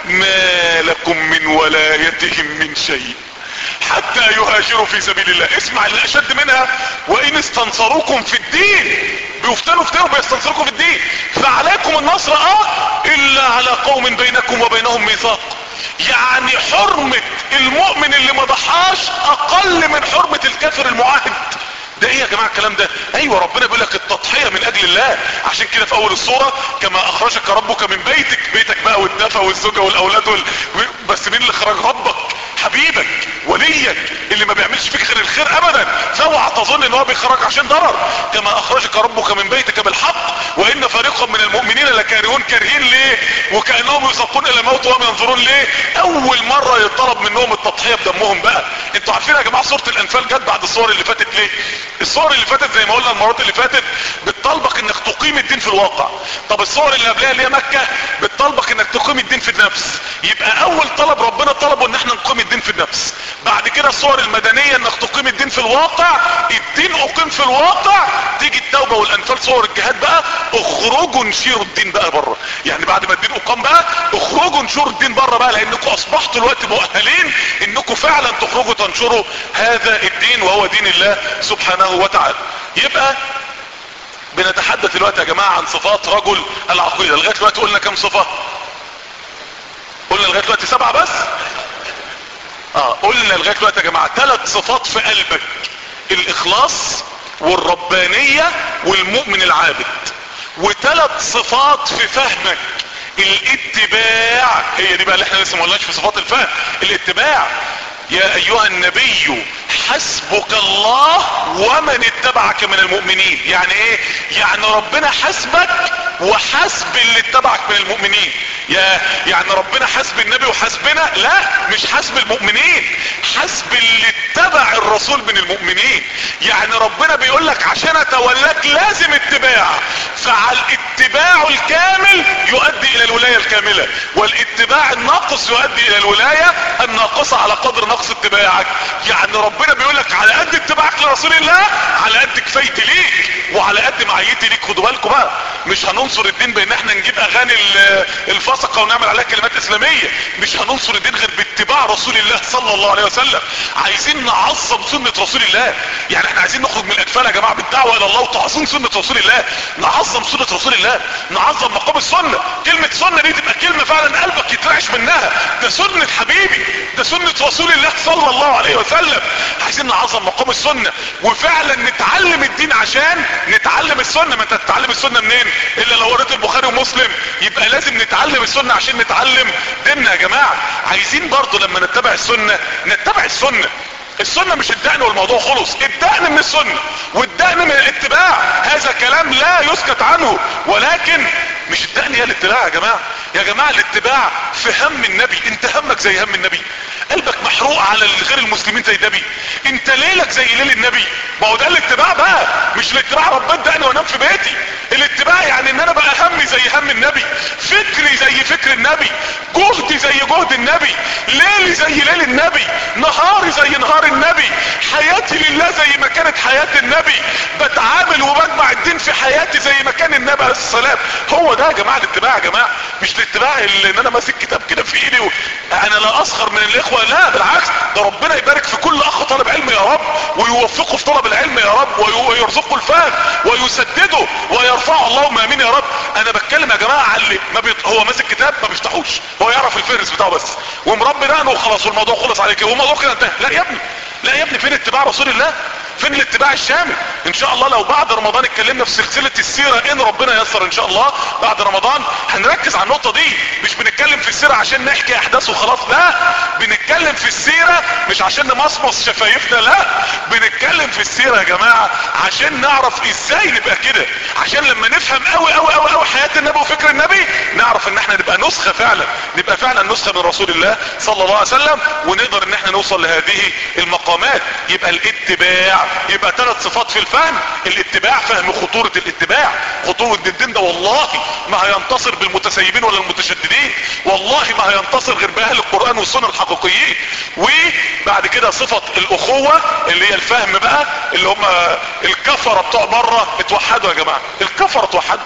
ما لكم من ولايتهم من شيء حتى يهاجروا في سبيل الله اسمع اللي اشد منها وان استنصروكم في الدين بيفتنوا فتنوا بيستنصروكم في الدين فعليكم النصر اه الا على قوم بينكم وبينهم ميثاق يعني حرمة المؤمن اللي ما ضحاش اقل من حرمة الكافر المعاهد ده ايه يا جماعة الكلام ده ايوه ربنا بيقول لك التضحية من اجل الله عشان كده في اول الصورة كما اخرجك ربك من بيتك بيتك بقى والدفى والزوجة والاولاد وال... بس مين اللي خرج ربك حبيبك وليك اللي ما بيعملش فيك غير الخير ابدا فاوعى تظن ان هو بيخرج عشان ضرر كما اخرجك ربك من بيتك بالحق وان فريقا من المؤمنين لكارهون كارهين ليه وكانهم يساقون الى الموت وهم ينظرون ليه اول مرة يطلب منهم التضحية بدمهم بقى انتوا عارفين يا جماعة سورة الانفال جت بعد الصور اللي فاتت ليه الصور اللي فاتت زي ما قلنا المرات اللي فاتت بتطلبك انك تقيم الدين في الواقع طب الصور اللي قبلها اللي هي مكة بتطلبك انك تقيم الدين في النفس يبقى اول طلب ربنا طلبه ان احنا نقيم الدين في النفس بعد كده الصور المدنية انك تقيم الدين في الواقع الدين اقيم في الواقع تيجي التوبة والانفال صور الجهاد بقى اخرجوا نشيروا الدين بقى بره يعني بعد ما الدين اقام بقى اخرجوا نشروا الدين بره بقى لانكم اصبحتوا الوقت مؤهلين انكم فعلا تخرجوا تنشروا هذا الدين وهو دين الله سبحانه وتعالى يبقى بنتحدث دلوقتي يا جماعة عن صفات رجل العقيدة لغاية دلوقتي قلنا كم صفة قلنا لغاية دلوقتي سبعة بس اه قلنا لغاية دلوقتي يا جماعة ثلاث صفات في قلبك الاخلاص والربانية والمؤمن العابد وثلاث صفات في فهمك الاتباع هي دي بقى اللي احنا لسه ما قلناش في صفات الفهم الاتباع يا ايها النبي حسبك الله ومن اتبعك من المؤمنين يعني ايه يعني ربنا حسبك وحسب اللي اتبعك من المؤمنين يا يعني ربنا حسب النبي وحسبنا لا مش حسب المؤمنين حسب اللي اتبع الرسول من المؤمنين يعني ربنا بيقول لك عشان اتولاك لازم اتباع فعلى الاتباع الكامل يؤدي الى الولاية الكاملة والاتباع الناقص يؤدي الى الولاية الناقصة على قدر نقص اتباعك يعني ربنا بيقول لك على قد اتباعك لرسول الله على قد كفايتي ليك وعلى قد معيتي ليك خدوا بالكم بقى مش هننصر الدين بان احنا نجيب اغاني الفسقة ونعمل عليها كلمات اسلامية مش هننصر الدين غير باتباع رسول الله صلى الله عليه وسلم عايزين نعظم سنة رسول الله يعني احنا عايزين نخرج من الاطفال يا جماعة بالدعوة الى الله وتعظيم سنة رسول الله نعظم سنة رسول الله نعظم مقام السنة كلمة سنة دي تبقى كلمة فعلا قلبك يترعش منها ده سنة حبيبي ده سنة رسول الله صلى الله عليه وسلم عايزين نعظم مقام السنة وفعلا نتعلم الدين عشان نتعلم السنة ما انت تتعلم السنة منين الا لو قريت البخاري ومسلم يبقى لازم نتعلم السنة عشان نتعلم ديننا يا جماعة عايزين برضو لما نتبع السنة نتبع السنة السنة مش الدقن والموضوع خلص الدقن من السنة والدقن من الاتباع هذا كلام لا يسكت عنه ولكن مش الدقن هي الاتباع يا جماعة يا جماعة الاتباع في هم النبي انت همك زي هم النبي قلبك محروق على غير المسلمين زي النبي انت ليلك زي ليل النبي ما هو ده الاتباع بقى مش الاتباع ربنا دقني وانام في بيتي الاتباع يعني ان انا بقى همي زي هم النبي فكري زي فكر النبي جهدي زي جهد النبي ليلي زي ليل النبي نهاري زي نهار النبي حياتي لله زي ما كانت حياة النبي بتعامل وبجمع الدين في حياتي زي ما كان النبي عليه السلام هو ده يا جماعة الاتباع يا جماعة مش الاتباع اللي ان انا ماسك كتاب كده في ايدي و... انا لا اسخر من الاخوة لا بالعكس ده ربنا يبارك في كل اخ طالب علم يا رب ويوفقه في طلب العلم يا رب ويرزقه الفهم ويسدده ويرفعه اللهم امين يا رب انا بتكلم يا جماعة على اللي ما بيط... هو ماسك كتاب ما بيفتحوش هو يعرف الفهرس بتاعه بس ومربي دقنه وخلاص والموضوع خلص على كده والموضوع كده انتهى لا يا ابني لا يا ابني فين اتباع رسول الله فين الاتباع الشامل ان شاء الله لو بعد رمضان اتكلمنا في سلسلة السيرة ان ربنا يسر ان شاء الله بعد رمضان هنركز على النقطة دي مش بنتكلم في السيرة عشان نحكي احداث وخلاص لا بنتكلم في السيرة مش عشان نمصمص شفايفنا لا بنتكلم في السيرة يا جماعة عشان نعرف ازاي نبقى كده عشان لما نفهم قوي قوي قوي قوي حياة النبي وفكر النبي نعرف ان احنا نبقى نسخة فعلا نبقى فعلا نسخة من رسول الله صلى الله عليه وسلم ونقدر ان احنا نوصل لهذه المقامات يبقى الاتباع يبقى ثلاث صفات في الفهم الاتباع فهم خطورة الاتباع خطورة الدين ده والله ما هينتصر بالمتسيبين ولا المتشددين والله ما هينتصر غير باهل القرآن والسنة الحقيقيين وبعد كده صفة الاخوة اللي هي الفهم بقى اللي هم الكفرة بتوع بره اتوحدوا يا جماعة الكفرة اتوحدوا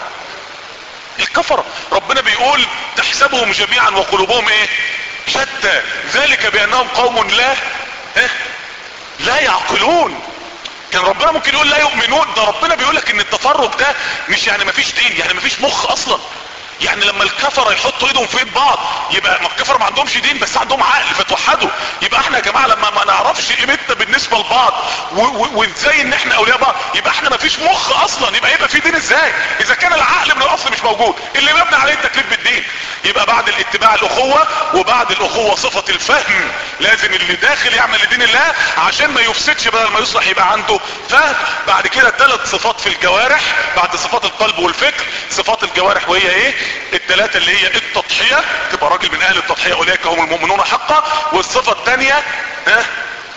الكفرة ربنا بيقول تحسبهم جميعا وقلوبهم ايه شتى ذلك بانهم قوم لا إيه؟ لا يعقلون كان ربنا ممكن يقول لا يؤمنون ده ربنا بيقول لك ان التفرق ده مش يعني مفيش دين يعني مفيش مخ اصلا يعني لما الكفره يحطوا ايدهم في ايد بعض يبقى ما الكفره ما عندهمش دين بس عندهم عقل فتوحدوا يبقى احنا يا جماعه لما ما نعرفش قيمتنا بالنسبه لبعض وازاي ان احنا اولياء بعض يبقى احنا ما فيش مخ اصلا يبقى يبقى في دين ازاي اذا كان العقل من الاصل مش موجود اللي مبني عليه التكليف بالدين يبقى بعد الاتباع الاخوه وبعد الاخوه صفه الفهم لازم اللي داخل يعمل لدين الله عشان ما يفسدش بدل ما يصلح يبقى عنده فهم بعد كده ثلاث صفات في الجوارح بعد صفات القلب والفكر صفات الجوارح وهي ايه الثلاثة اللي هي التضحية تبقى راجل من اهل التضحية اولئك هم المؤمنون حقا والصفة الثانية ها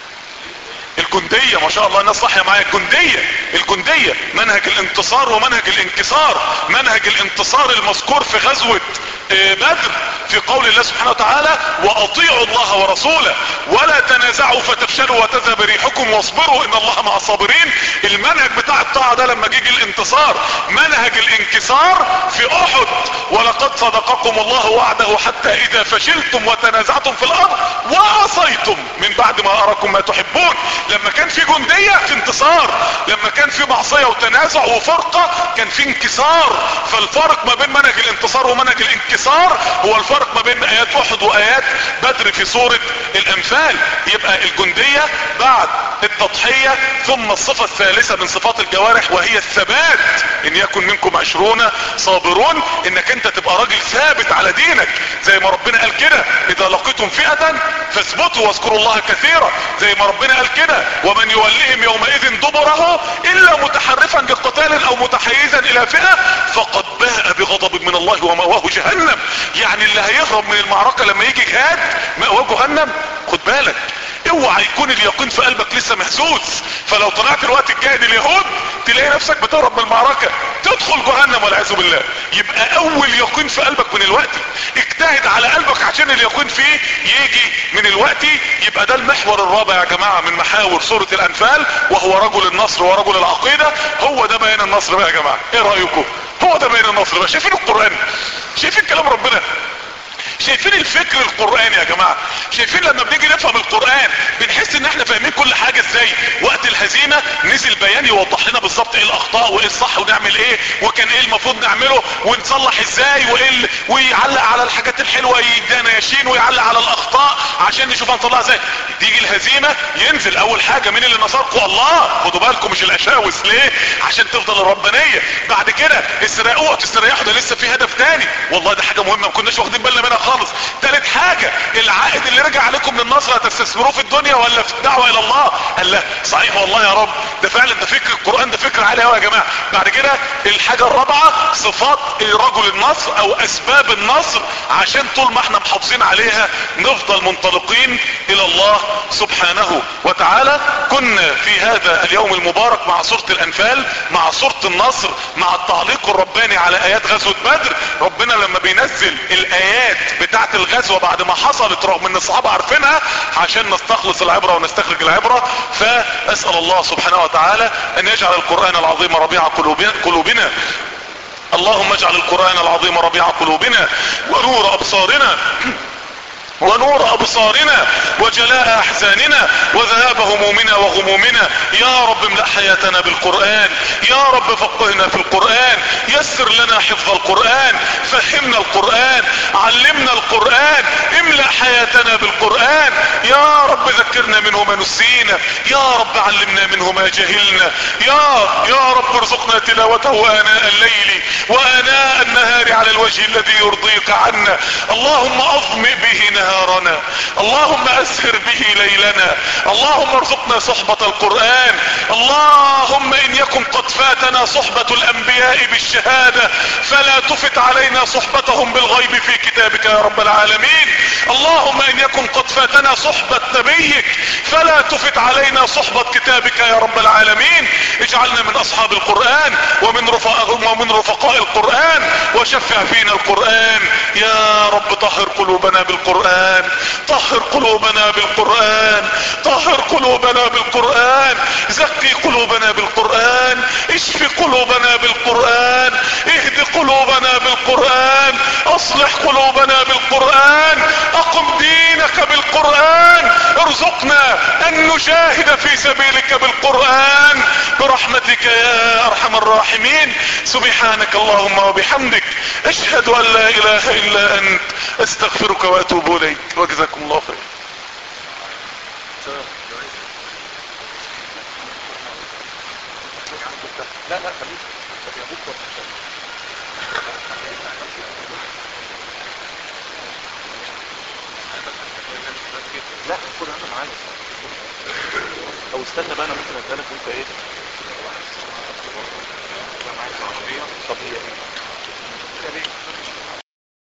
الجندية ما شاء الله الناس صحية معايا الجندية الجندية منهج الانتصار ومنهج الانكسار منهج الانتصار المذكور في غزوة بدر في قول الله سبحانه وتعالى واطيعوا الله ورسوله ولا تنازعوا فتفشلوا وتذهب ريحكم واصبروا ان الله مع الصابرين المنهج بتاع الطاعة ده لما جيجي الانتصار منهج الانكسار في احد ولقد صدقكم الله وعده حتى اذا فشلتم وتنازعتم في الارض وعصيتم من بعد ما اراكم ما تحبون لما كان في جندية في انتصار لما كان في معصية وتنازع وفرقة كان في انكسار فالفرق ما بين منهج الانتصار ومنهج الانكسار هو الفرق ما بين ايات احد وايات بدر في سورة الانفال يبقى الجندية بعد التضحية ثم الصفة الثالثة من صفات الجوارح وهي الثبات ان يكن منكم عشرون صابرون انك انت تبقى راجل ثابت على دينك زي ما ربنا قال كده اذا لقيتم فئة فاثبتوا واذكروا الله كثيرا زي ما ربنا قال كده ومن يوليهم يومئذ دبره الا متحرفا لقتال او متحيزا الى فئة فقد باء بغضب من الله ومأواه جهنم يعني اللي هيهرب من المعركة لما يجي جهاد مأواه جهنم خد بالك اوعى يكون اليقين في قلبك لسه مهزوز فلو طلعت الوقت الجاهد اليهود تلاقي نفسك بتهرب من المعركة تدخل جهنم والعياذ بالله يبقى اول يقين في قلبك من الوقت اجتهد على قلبك عشان اليقين فيه يجي من الوقت يبقى ده المحور الرابع يا جماعة من محاور سورة الانفال وهو رجل النصر ورجل العقيدة هو ده بيان النصر بقى يا جماعة ايه رأيكم هو ده بيان النصر بقى شايفين القرآن شايفين كلام ربنا شايفين الفكر القرآني يا جماعة شايفين لما بنيجي نفهم القرآن بنحس ان احنا فاهمين كل حاجة ازاي وقت الهزيمة نزل بيان يوضح لنا بالظبط ايه الاخطاء وايه الصح ونعمل ايه وكان ايه المفروض نعمله ونصلح ازاي وايه ال... ويعلق على الحاجات الحلوة يدانا ياشين ويعلق على الاخطاء عشان نشوف هنطلعها ازاي تيجي الهزيمة ينزل اول حاجة مين اللي نصركم الله خدوا بالكم مش الاشاوس ليه عشان تفضل الربانية بعد كده استريحوا تستريحوا ده لسه في هدف تاني والله ده حاجة مهمة ما كناش واخدين بالنا منها خالص تالت حاجة العائد اللي رجع عليكم من النصر هتستثمروه في الدنيا ولا في الدعوة الى الله قال لا صحيح والله يا رب ده فعلا ده فكر القرآن ده فكر عالي قوي يا جماعة بعد كده الحاجة الرابعة صفات رجل النصر او اسباب النصر عشان طول ما احنا محافظين عليها نفضل منطلقين الى الله سبحانه وتعالى كنا في هذا اليوم المبارك مع سورة الانفال مع سورة النصر مع التعليق الرباني على ايات غزوة بدر ربنا لما بينزل الايات بتاعت الغزوة بعد ما حصلت رغم ان الصحابة عارفينها عشان نستخلص العبرة ونستخرج العبرة فاسأل الله سبحانه وتعالى ان يجعل القرآن العظيم ربيع قلوبنا, قلوبنا اللهم اجعل القرآن العظيم ربيع قلوبنا ونور ابصارنا ونور ابصارنا وجلاء احزاننا وذهاب همومنا وغمومنا يا رب املأ حياتنا بالقرآن يا رب فقهنا في القرآن يسر لنا حفظ القرآن فهمنا القرآن علمنا القرآن املأ حياتنا بالقرآن يا رب ذكرنا منه ما نسينا يا رب علمنا منه ما جهلنا يا يا رب ارزقنا تلاوته آناء الليل وآناء النهار على الوجه الذي يرضيك عنا اللهم اظمئ به نهارنا اللهم اسهر به ليلنا اللهم ارزقنا صحبة القرآن اللهم ان يكن قد فاتنا صحبة الانبياء بالشهادة فلا تفت علينا صحبتهم بالغيب في كتابك يا رب العالمين اللهم ان يكن قد فاتنا صحبة نبيك فلا تفت علينا صحبة كتابك يا رب العالمين اجعلنا من اصحاب القرآن ومن رفقاء ومن رفقاء القرآن وشفع فينا القرآن يا رب طهر قلوبنا بالقرآن طهر قلوبنا بالقرآن طهر قلوبنا بالقرآن زكي قلوبنا بالقرآن اشف قلوبنا بالقرآن اهد قلوبنا بالقرآن اصلح قلوبنا بالقرآن اقم دينك بالقرآن ارزقنا ان نجاهد في سبيلك بالقرآن برحمتك يا ارحم الراحمين سبحانك اللهم وبحمدك اشهد ان لا اله الا انت استغفرك واتوب اليك وجزاكم الله خير لا لا خليك لا خد انا معايا او استنى بقى انا ممكن ادالك وانت ايه طب هي ايه